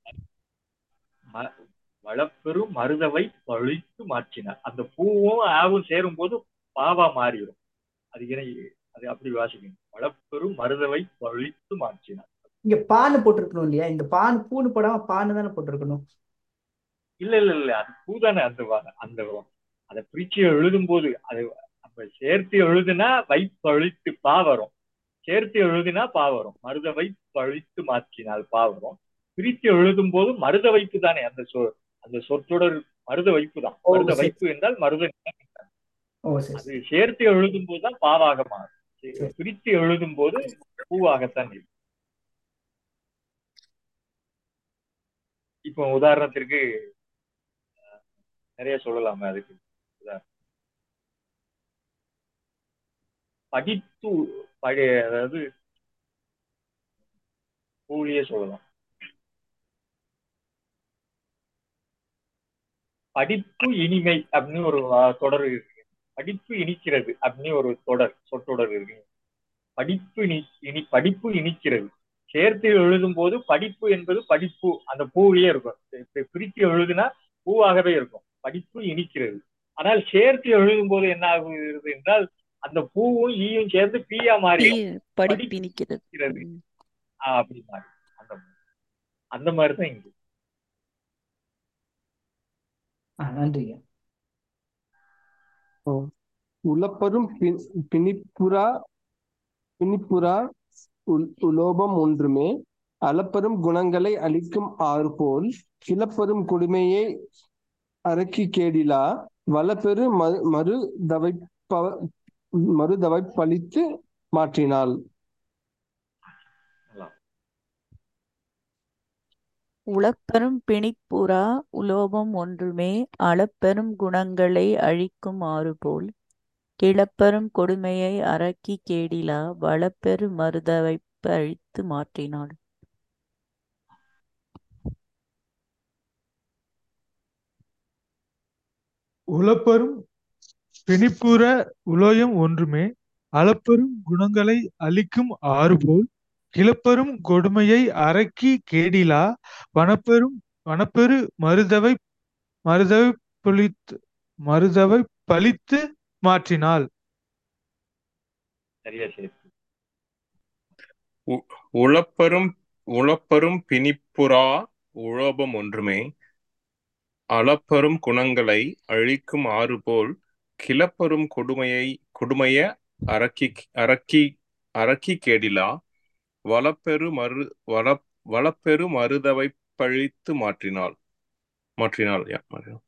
A: ம- வளப்பெரு மருதவை பழித்து மாற்றினார் அந்த பூவும் ஆவும் சேரும் போது பாவா மாறிடும் அது இணை அது அப்படி வாசிக்கணும் வளப்பெரு மருதவை பழித்து மாற்றினார்
B: இங்க பான்னு போட்டிருக்கணும் இல்லையா இந்த பான் பூன்னு போடாம பான்னு தானே போட்டிருக்கணும்
A: இல்ல இல்ல இல்ல அது பூ தானே அந்த வா- அந்த அதை பிரிச்சு எழுதும் போது அது நம்ம சேர்த்து எழுதுனா வை பழித்து பா வரும் சேர்த்து எழுதினா பா வரும் மருதவை பழித்து மாற்றினால் பா வரும் பிரித்து எழுதும் போது மருத வைப்பு தானே அந்த சொ அந்த சொற்றொடர் மருத வைப்பு தான்
B: ஓ,
A: மருத
B: சரி.
A: வைப்பு என்றால் மருத
B: ஓ சரி
A: அது சேர்த்து எழுதும் போது தான் பாவாக மாறும்
B: சரி.
A: பிரித்து எழுதும் போது பூவாகத்தான் இருக்கும் இப்போ உதாரணத்திற்கு அஹ், நிறைய சொல்லலாமே அதுக்கு உதாரணம். படித்து படி அதாவது பூலியே சொல்லலாம் படிப்பு இனிமை அப்படின்னு ஒரு வா- தொடர் இருக்கு படிப்பு இனிக்கிறது அப்படின்னு ஒரு தொடர் சொற்றொடர் இருக்கு படிப்பு இனி இனி படிப்பு இனிக்கிறது சேர்த்து எழுதும் போது படிப்பு என்பது படிப்பு அந்த பூவிலேயே இருக்கும் இப்ப பிரித்து எழுதுனா பூவாகவே இருக்கும் படிப்பு இனிக்கிறது ஆனால் சேர்த்து எழுதும் போது என்ன ஆகுகிறது என்றால் அந்த பூவும் ஈயும் சேர்ந்து பீயா மாறி
E: படிப்பு இனிக்கிறது
A: இனிக்கிறது
E: ம்.
A: ஆஹ் அப்படி மாறி அந்த மாதிரி. அந்த மாதிரி தான் இங்க
B: ஆ நன்றிங்க
C: உளப்பரும் பி- பிணிப்புறா பிணிப்புறா உல்- உலோபம் ஒன்றுமே அளப்பரும் குணங்களை அளிக்கும் ஆறு போல் கிளப்பரும் கொடுமையை அரக்கி கேடிலா வளப்பெரு மறு மறு தவைப்ப மறுதவை பழித்து மாற்றினாள்
A: நல்லா.
E: உளப்பெரும் பிணிப்புறா உலோபம் ஒன்றுமே அளப்பெரும் குணங்களை அழிக்கும் ஆறுபோல் கிளப்பெரும் கொடுமையை அரக்கி கேடிலா வளப்பெரு மருதவைப்பு அழித்து மாற்றினாள்
D: உளப்பரும் பிணிப்புற உலோயம் ஒன்றுமே அளப்பெரும் குணங்களை அளிக்கும் ஆறுபோல் கிளப்பெரும் கொடுமையை அரக்கி கேடிலா வனப்பெரும் வனப்பெரு மருதவை மருதவை பொழித்து மருதவை பழித்து மாற்றினாள்
A: சரியா சேர்த்து
G: உளப்பெரும் உளப்பெரும் பிணிப்புறா உலோபம் ஒன்றுமே அளப்பெரும் குணங்களை அழிக்கும் ஆறு போல் கிளப்பெரும் கொடுமையை கொடுமைய அரக்கி அரக்கி அரக்கி கேடிலா வளப்பெரு மரு வள வளப்பெரு மருதவை பழித்து மாற்றினாள் மாற்றினாள் யா மாற்றினாள்.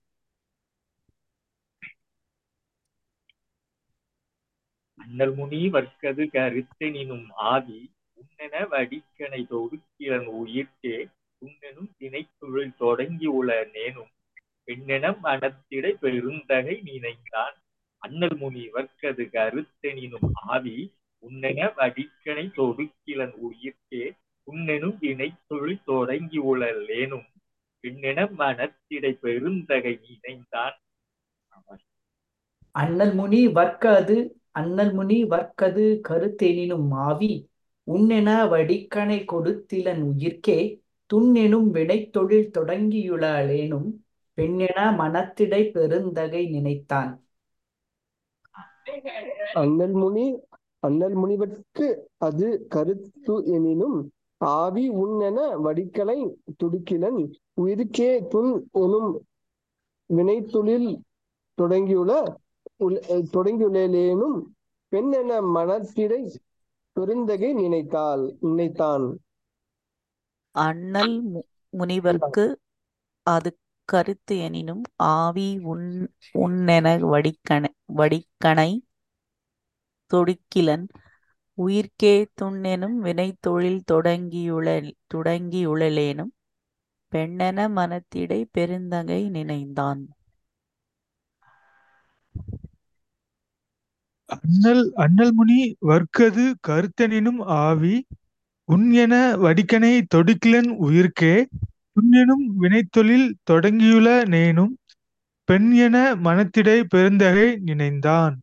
A: அண்ணல் முனி வர்க்கது கருத்தெனினும் ஆதி உன்னென வடிக்கனை தொடுக்கிறன் உயிர்க்கே உன்னெனும் திணைத்துழில் தொடங்கி உள நேனும் பெண்ணெனம் மனத்திடை பெருந்தகை நினைந்தான் அண்ணல் முனி வர்க்கது கருத்தெனினும் ஆதி உன்னென வடிக்கனை தொடுக்கிலன் உயிர்க்கே உன்னெனும் வினைத்தொழில் தொடங்கி உழலேனும் பெண்ணென மனத்திடை பெருந்தகை நினைந்தான்
B: அண்ணல் முனி வர்க்க அது அண்ணல் முனி வர்க்கது கருத்தெனினும் ஆவி உன்னென வடிக்கணை கொடுத்திலன் உயிர்க்கே துண்ணெனும் வினைத்தொழில் தொடங்கியுளாளேனும் பெண்ணென மனத்திடை பெருந்தகை நினைத்தான்
C: அண்ணல் முனி அண்ணல் முனிவர்க்கு அது கருத்து எனினும் ஆவி உண்ணென வடிக்கலை துடிக்கிலன் உயிர்க்கே துன் எனும் வினைத்தொழில் தொடங்கியுள்ள உள்- தொடங்கியுள்ளேனும் பெண் என மனத்திடை பெருந்தகை நினைத்தாள் நினைத்தான்
E: அண்ணல் மு- முனிவர்க்கு அது கருத்து எனினும் ஆவி உன் உண்ணென வடிக்கண வடிக்கணை தொடுக்கிலன் உயிர்க்கே துண்ணெனும் வினைத்தொழில் தொடங்கியுள தொடங்கியுழலேனும் பெண்ணென மனத்திடை பெருந்தகை நினைந்தான்
D: அண்ணல் அண்ணல் முனி வர்க்கது கருத்தனினும் ஆவி உன் என வடிக்கனை தொடுக்கிலன் உயிர்க்கே துண்ணெனும் வினைத்தொழில் தொடங்கியுள்ள நேனும் பெண் என மனத்திடை பெருந்தகை நினைந்தான்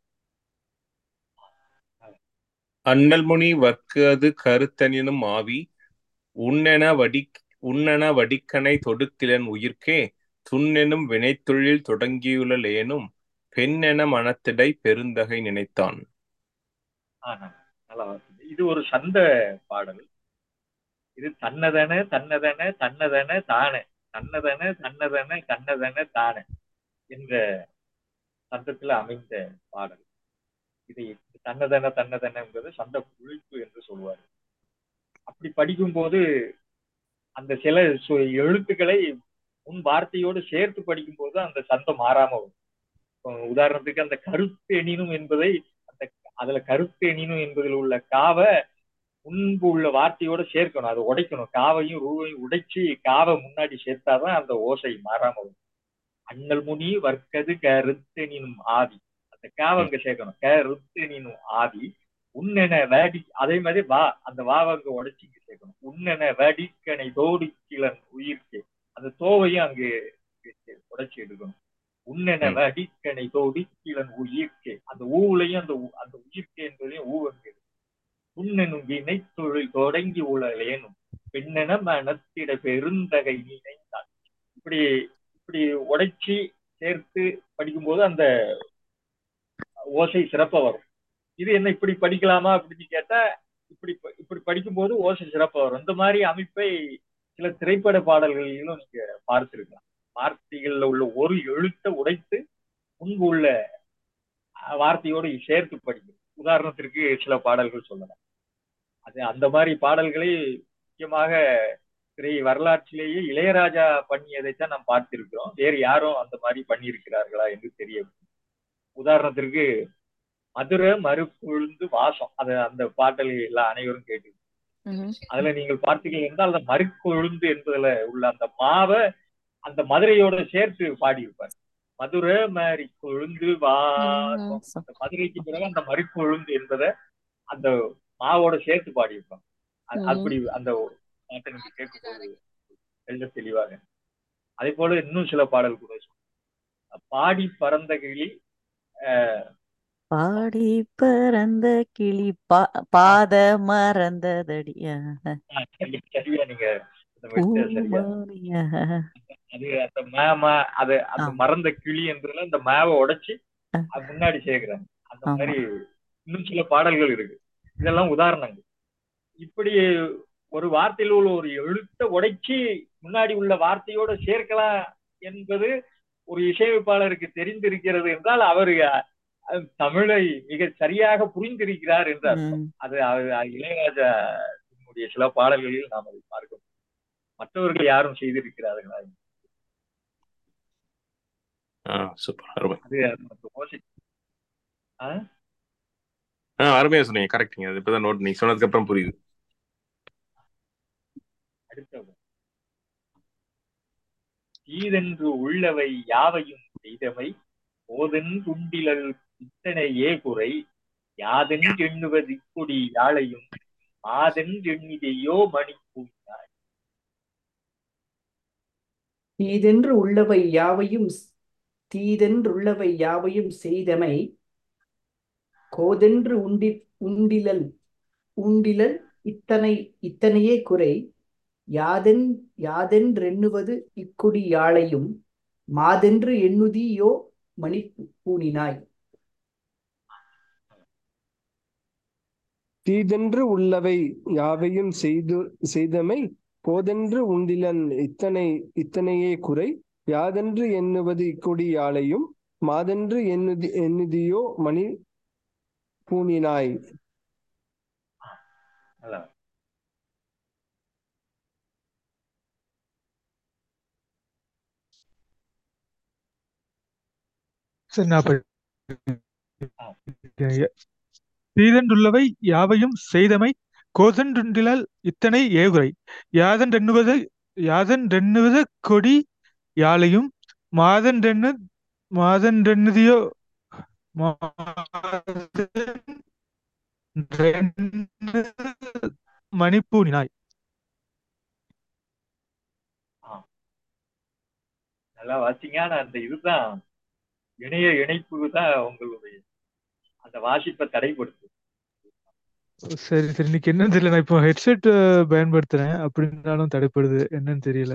G: அண்ணல் முனி வர்க்கு அது கருத்தனினும் ஆவி உண்ணென வடி உண்ணென வடிக்கனை தொடுக்கிலன் உயிர்க்கே துண்ணெனும் வினைத்தொழில் தொடங்கியுள்ளலேனும் பெண்ணென மனத்திடை பெருந்தகை நினைத்தான்
A: ஆனா நல்லா வாசிங்க. இது ஒரு சந்த பாடல் இது தன்னதன தன்னதன தன்னதன தானே தன்னதன தன்னதன தன்னதன தானே என்ற சந்தத்துல அமைந்த பாடல் இது தன்னதன தன்னதன என்பது சந்த குழிப்பு என்று சொல்வார் அப்படி படிக்கும்போது அந்த சில சு- எழுத்துக்களை முன் வார்த்தையோடு சேர்த்து படிக்கும்போது அந்த சந்தம் மாறாம வரும் இப்போ உதாரணத்துக்கு அந்த கருத்து எனினும் என்பதை அந்த அதுல கருத்து எனினும் என்பதில் உள்ள காவை முன்பு உள்ள வார்த்தையோட சேர்க்கணும் அதை உடைக்கணும் காவையும் ரூவையும் உடைச்சு காவை முன்னாடி சேர்த்தாதான் அந்த ஓசை மாறாம வரும் அண்ணல் முனி வர்க்கது கருத்தெனினும் ஆதி அந்த காவை அங்க சேர்க்கணும் கருத்தெனினும் ஆதி உன்னென வேடி அதே மாதிரி வா அந்த வாவை அங்க உடைச்சு இங்க சேர்க்கணும் உன்னென வேடிக்கனை தோடி கிளன் உயிர்க்கு அந்த தோவையும் அங்கு உடைச்சு எடுக்கணும் உன்னென
G: ம்.
A: வேடிக்கனை தோடி கிளன் உயிர்க்கே அந்த ஊவுலையும் அந்த ஊ- அந்த உயிர்க்கே என்பதையும் ஊ அங்கு உன்னெனும் வினை தொழில் தொடங்கி உழலேனும் பெண்ணென மனத்திட பெருந்தகை நினைத்தாள் இப்படி இப்படி உடைச்சி சேர்த்து படிக்கும்போது அந்த ஓசை சிறப்பா வரும் இது என்ன இப்படி படிக்கலாமா அப்படின்னு கேட்டா இப்படி ப- இப்படி படிக்கும்போது ஓசை சிறப்பா வரும் இந்த மாதிரி அமைப்பை சில திரைப்பட பாடல்களிலும் நீங்க பார்த்திருக்கலாம் வார்த்தைகள்ல உள்ள ஒரு எழுத்தை உடைத்து முன்பு உள்ள அஹ், வார்த்தையோடு சேர்த்து படிக்கும் உதாரணத்திற்கு சில பாடல்கள் சொல்லலாம் அது அந்த மாதிரி பாடல்களை முக்கியமாக திரை வரலாற்றிலேயே இளையராஜா பண்ணியதைத்தான் நாம் பார்த்திருக்கிறோம் வேறு யாரும் அந்த மாதிரி பண்ணியிருக்கிறார்களா என்று தெரியவில்லை உதாரணத்திற்கு மதுரை மறுப்புழுந்து வாசம் அது அந்த பாடல் எல்லாம் அனைவரும் கேட்டு அதுல நீங்கள் பார்த்தீர்கள் என்றால் அந்த மறுக்கொழுந்து என்பதுல உள்ள அந்த மாவை அந்த மதுரையோட சேர்த்து பாடியிருப்பார் மதுரை மாறி கொழுந்து வாசம் அந்த மதுரைக்கு பிறகு அந்த மறுக்கொழுந்து என்பதை அந்த மாவோட சேர்த்து பாடியிருப்பாங்க அது-
E: ம்.
A: அப்படி அந்த பாட்டை நீங்க கேட்கும்போது தெள்ள தெளிவாக அதே போல இன்னும் சில பாடல் கூட சொல்றேன். பாடி பறந்த கிளி அஹ்,
E: பாடி பறந்த கிளி பா பாத மறந்ததடி
A: சரி- சரியா நீங்க இந்த மெட்டை சரியா
E: பூமாரியா.
A: அது அந்த மேம அது அந்த
E: ஆ.
A: மறந்த கிளி என்றதுல அந்த மேவை உடைச்சு அது முன்னாடி சேர்க்கிறாங்க அந்த
E: ஆமா.
A: மாதிரி இன்னும் சில பாடல்கள் இருக்கு இதெல்லாம் உதாரணங்கள் இப்படி ஒரு வார்த்தையில் உள்ள ஒரு எழுத்தை உடைச்சு முன்னாடி உள்ள வார்த்தையோட சேர்க்கலாம் என்பது ஒரு இசையமைப்பாளருக்கு தெரிந்திருக்கிறது என்றால் அவர் அஹ், தமிழை மிக சரியாக புரிந்திருக்கிறார் என்று அர்த்தம்
E: ம்.
A: அது அது இளையராஜா சில பாடல்களில் நாம் அதை பார்க்க முடியும். மற்றவர்கள் யாரும் செய்திருக்கிறார்களா
G: ஆ சூப்பர் அருமை
A: அது நமக்கு ஓசை ஆ?
G: ஆ அருமையா சொன்னீங்க கரெக்டுங்க அது இப்பதான் நோட் நீங்க சொன்னதுக்கு அப்புறம் புரியுது
A: அடுத்த தீதென்று உள்ளவை யாவையும் செய்தவை போதன் துண்டிலல் இத்தனையே குறை யாதென் எண்ணுவது கொடி யாழையும் ஆதென் எண்ணிதையோ மணி பூந்தாய்
B: தீதென்று உள்ளவை யாவையும் தீதென்றுள்ளவை யாவையும் செய்தமை கோதென்று உண்டி உண்டிலல் உண்டிலல் இத்தனை இத்தனையே குறை யாதென் யாதென்றெண்ணுவது இக்குடி யாழையும் மாதென்று எண்ணுதியோ மணி பூணினாய்
C: தீதென்று உள்ளவை யாவையும் செய்து செய்தமை போதென்று உண்டிலன் இத்தனை இத்தனையே குறை யாதென்று எண்ணுவது இக்கொடி யாழையும் மாதென்று எண்ணுதி எண்ணுதியோ மணி பூணினாய்
A: நல்லா
D: சரி நான் படிக்கிறேன் ஐயா. தீதென்றுள்ளவை யாவையும் செய்தமை கோதன்றுண்டிலால் இத்தனை ஏகுரை யாதென்றெண்ணுவது யாதென்றெண்ணுவது கொடி யாழையும் மாதென்றெண்ணு மாதென்றெண்ணுதியோ மணிப்பூனினாய்
A: நல்லா வாசிங்க ஆனா அந்த இதுதான் இணைய இணைப்பு தான் உங்களுடைய அந்த வாசிப்பை தடைப்படுத்து
D: சரி சரி இன்னைக்கு என்னன்னு தெரியல நான் இப்போ ஹெட்செட் பயன்படுத்துறேன் அப்படின்னாலும் தடைப்படுது என்னன்னு தெரியல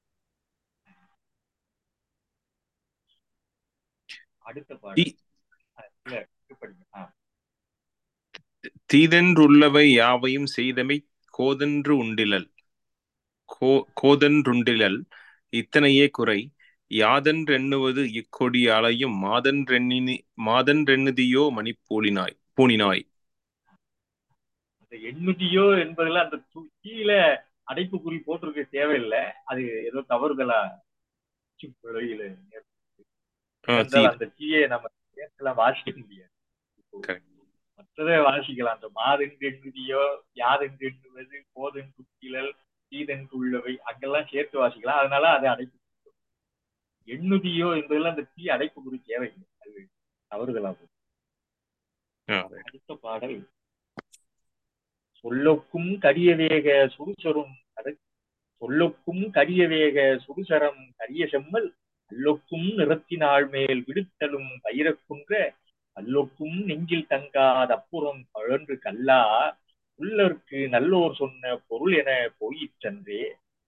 A: அடுத்த பாடம்
G: தி-
A: ஆ, இல்ல, இது படிங்க ஆ,
G: தீதென்றுள்ளவை யாவையும் செய்தமை கோதென்று உண்டிலல் கோ கோதென்றுண்டிலல் இத்தனையே குறை யாதென்றெண்ணுவது இக்கொடியாலையும் மாதென்றெண்ணி மாதென்றெண்ணுதியோ மணிப்பூலினாய் பூணினாய்
A: அந்த எண்ணுதியோ என்பதுல அந்த து- கீழே அடைப்புக்குறி போட்டிருக்க தேவையில்லை அது ஏதோ தவறுதலா பிழையில
G: ஆ,
A: இருந்தால்
G: தீ-
A: அந்த தீயை நம்ம சேர்க்கலாம் வாசிக்க முடியாது இப்போ
G: Correct.
A: மற்றதை வாசிக்கலாம் அந்த மாதென்று எண்ணுதியோ யாதென்று எண்ணுவது போதென்று கீழல் தீதென்று உள்ளவை அங்கெல்லாம் சேர்த்து வாசிக்கலாம் அதனால அதை அடைப்பு எண்ணுதியோ என்பதுல அந்த தீ அடைப்புக்குறி தேவையில்லை அது தவறுதலா போகும்.
G: ஆ,
A: அடுத்த பாடல் சொல்லொக்கும் கரிய வேக சுடுசரும் கத- சொல்லொக்கும் கரிய வேக சுடுசரம் கரிய செம்மல் அல்லொக்கும் நிறத்தினாள் மேல் விடுத்தலும் பயிரக்குன்ற அல்லொக்கும் நெஞ்சில் தங்காத அப்புறம் கழன்று கல்லா உள்ளற்கு நல்லோர் சொன்ன பொருள் என போயிற்றன்றே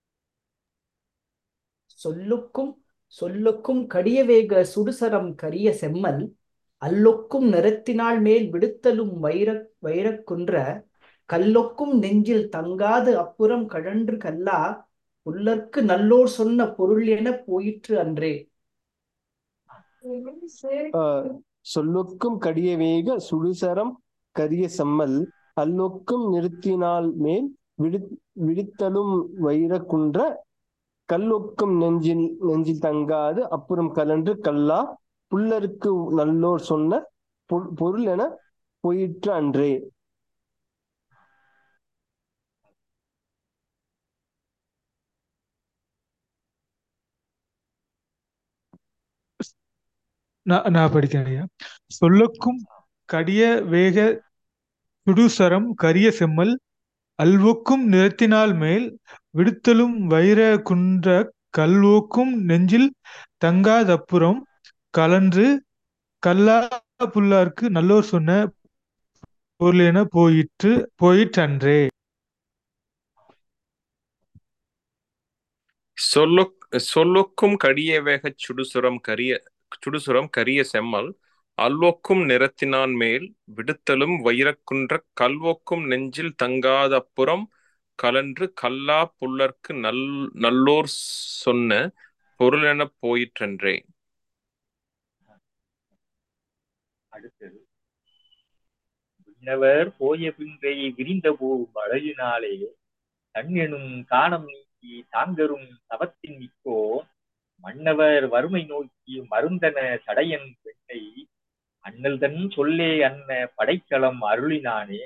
B: சொல்லுக்கும் சொல்லுக்கும் கடிய வேக சுடுசரம் கரிய செம்மல் அல்லொக்கும் நிறத்தினாள் மேல் விடுத்தலும் வைர வைரக்குன்ற கல்லொக்கும் நெஞ்சில் தங்காது அப்புறம் கழன்று கல்லா புல்லர்க்கு நல்லோர் சொன்ன பொருள் என போயிற்று அன்றே
C: ஆஹ் சொல்லுக்கும் கடிய வேக சுடுசரம் கரிய செம்மல் அல்லொக்கும் நிறுத்தினால் மேல் விடு விடுத்தலும் வைரக்குன்ற கல்லொக்கும் நெஞ்சில் நெஞ்சில் தங்காது அப்புறம் கலன்று கல்லா புல்லருக்கு நல்லோர் சொன்ன பொ- பொருள் என போயிற்று அன்றே
D: நான் நான் படிக்கிறேன் ஐயா சொல்லக்கும் கடிய வேக சுடுசரம் கரிய செம்மல் அல்வொக்கும் நிறத்தினால் மேல் விடுத்தலும் வைர குன்ற கல்வோக்கும் நெஞ்சில் தங்காதப்புறம் கலன்று கல்லா புல்லார்க்கு நல்லோர் சொன்ன பொருள் என போயிற்று போயிற்றன்றே
G: சொல்லொக் சொல்லொக்கும் கடிய வேகச் சுடுசுரம் கரிய சுடுசுரம் கரிய செம்மல் அல்வொக்கும் நிறத்தினான் மேல் விடுத்தலும் வைரக்குன்ற கல்வொக்கும் நெஞ்சில் தங்காத அப்புறம் கலன்று கல்லா புல்லர்க்கு நல் நல்லோர் சொன்ன பொருள் எனப் போயிற்றன்றே
A: அடுத்தது விண்ணவர் போய பின்றை விரிந்த போ மழையினாலே தன் எனும் காணம் நீக்கி தாங்கரும் தவத்தின் மிக்கோ மன்னவர் வறுமை நோக்கி மருந்தன சடையன் பெண்ணை அண்ணல் தன் சொல்லே அன்ன படைக்கலம் அருளினானே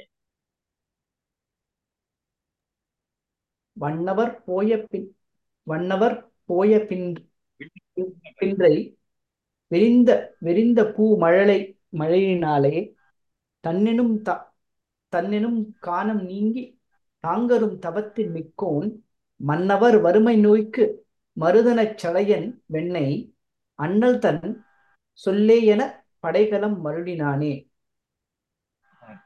B: வண்ணவர் போய பின் வண்ணவர் போய பின் பின்றை விரிந்த விரிந்த பூ மழலை மழையினாலே தன்னெனும் த தன்னெனும் காணம் நீங்கி தாங்கரும் தவத்தின் மிக்கோன் மன்னவர் வறுமை நோய்க்கு மருதனச் சடையன் வெண்ணை அண்ணல் தன் சொல்லே என படைகலம் மருளினானே
A: ஆஹ்,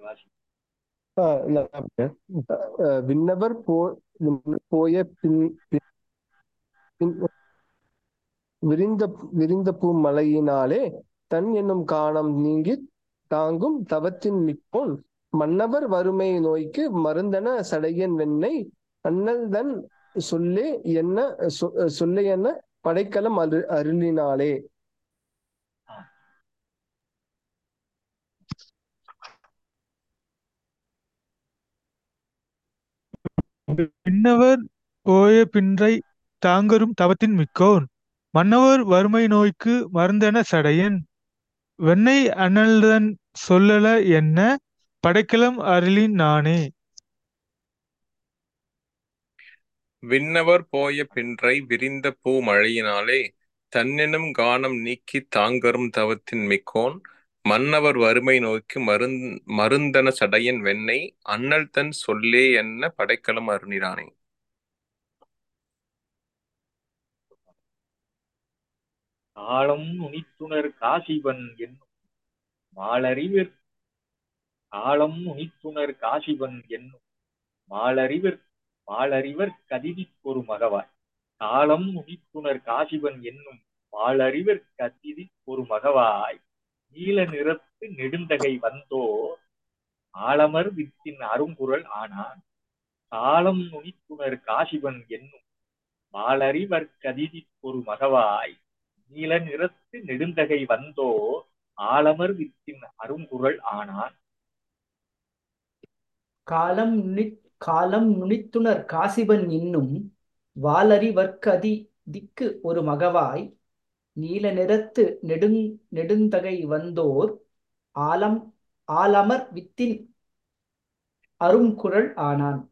A: வாசி
C: ஆஹ் இல்ல, அஹ் விண்ணவர் போ போய பின் பின் விரிந்த விரிந்த பூமலையினாலே தன் என்னும் காணம் நீங்கி தாங்கும் தவத்தின் மிக்கோன் மன்னவர் வறுமை நோய்க்கு மருந்தன சடையன் வெண்ணை அண்ணல்தன் சொல்லே என்ன சொ- சொல்லே என்ன படைக்கலம் அரு அருளினாலே
D: விண்ணவர் போய பின்றை தாங்கரும் தவத்தின் மிக்கோன் மன்னவர் வறுமை நோய்க்கு மருந்தென சடையன் வெண்ணை அனல்தன் சொல்லல என்ன படைக்கலம் அருளின் நானே
G: விண்ணவர் போய பின்றை விரிந்த பூ மழையினாலே தன்னெனும் கானம் நீக்கி தாங்கரும் தவத்தின் மிக்கோன் மன்னவர் வறுமை நோய்க்கு மருந் மருந்தன சடையன் வெண்ணை அண்ணல் தன் சொல்லே என்ன படைக்கலம் அருணினானே
A: காலம் நுனித்துணர் காசிவன் என்னும் மாலறிவிற் காலம் நுனித்துணர் காசிவன் என்னும் மாலறிவர் மாலறிவர் கதிதிக் ஒரு மகவாய் காலம் நுனித்துணர் காசிவன் என்னும் மாலறிவர் கதிதிக் ஒரு மகவாய் நீல நிறத்து நெடுந்தகை வந்தோ ஆலமர் வித்தின் அருங்குரல் ஆனான் காலம் நுனித்துணர் காசிவன் என்னும் மாலறிவர் கதிதிக் ஒரு மகவாய் நீல நிறத்து நெடுந்தகை வந்தோ ஆலமர் வித்தின் அருங்குரல் ஆனான்
B: காலம் நுனி காலம் நுனித்துணர் காசிபன் இன்னும் வாலறிவர்க்கதி திக்கு ஒரு மகவாய் நீல நிறத்து நெடுங் நெடுந்தகை வந்தோர் ஆலம் ஆலமர் வித்தின் அருங்குரல் ஆனான்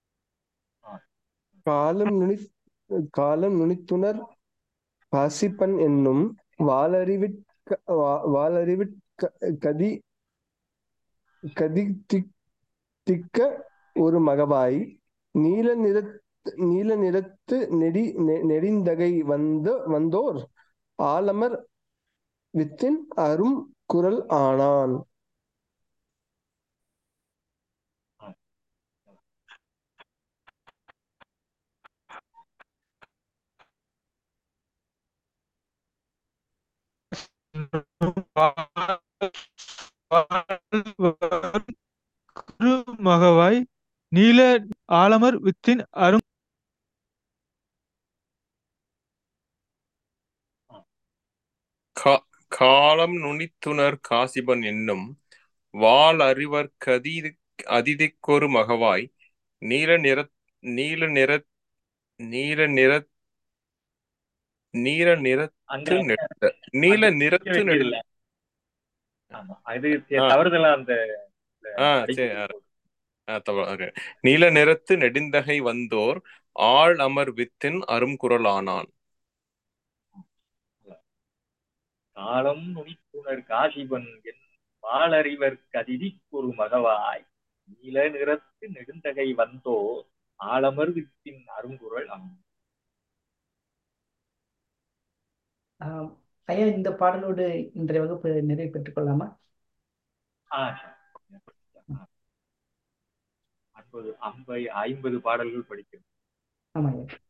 C: காலம் நுனி காலம் நுனித்துணர் காசிப்பன் என்னும் வாளறிவிற் வாளறிவிற் கதி கதி திக்- திக்க ஒரு மகவாய் நீல நிற நீல நிறத்து நெடி நெ- நெடிந்தகை வந்த வந்தோர் ஆலமர் வித்தின் அரும் குரல் ஆனான்
D: மகவாய் நீல ஆலமர் வித்தின் அரும்
G: கா- காலம் நுனித்துணர் காசிபன் என்னும் வாள் அறிவர் கதி அதிதிக்கொரு மகவாய் நீல நிற நீல நிற நீல நிற நீல
A: அங்க
G: நிறத்து நெடுந்த நீல
A: அது
G: நிறத்து
A: வைக்கல.
G: நெடுந்த
A: ஆமா அது
G: ஆ.
A: தவறுதலா அந்த
G: ஆ
A: அடிக்கடி
G: சரி ஆ, ஆ, தவறு, okay. நீல நிறத்து நெடுந்தகை வந்தோர் ஆள் அமர் வித்தின் அரும்குரல் ஆனான்
A: காலம் நுனித்துணர் காசிபன் என் மாலறிவர் கதிதிக் ஒரு மகவாய் நீல நிறத்து நெடுந்தகை வந்தோ ஆலமர் வித்தின் அருங்குரல் ஆம்
B: ஆம், ஐயா இந்த பாடலோடு இன்றைய வகுப்பு நிறைவு பெற்றுக் கொள்ளலாமா
A: ஆ, சரி. ஐம்பது ஐம்பது ஐம்பது பாடல்கள் படிக்கிறோம்
B: ஆமாம் ஐயா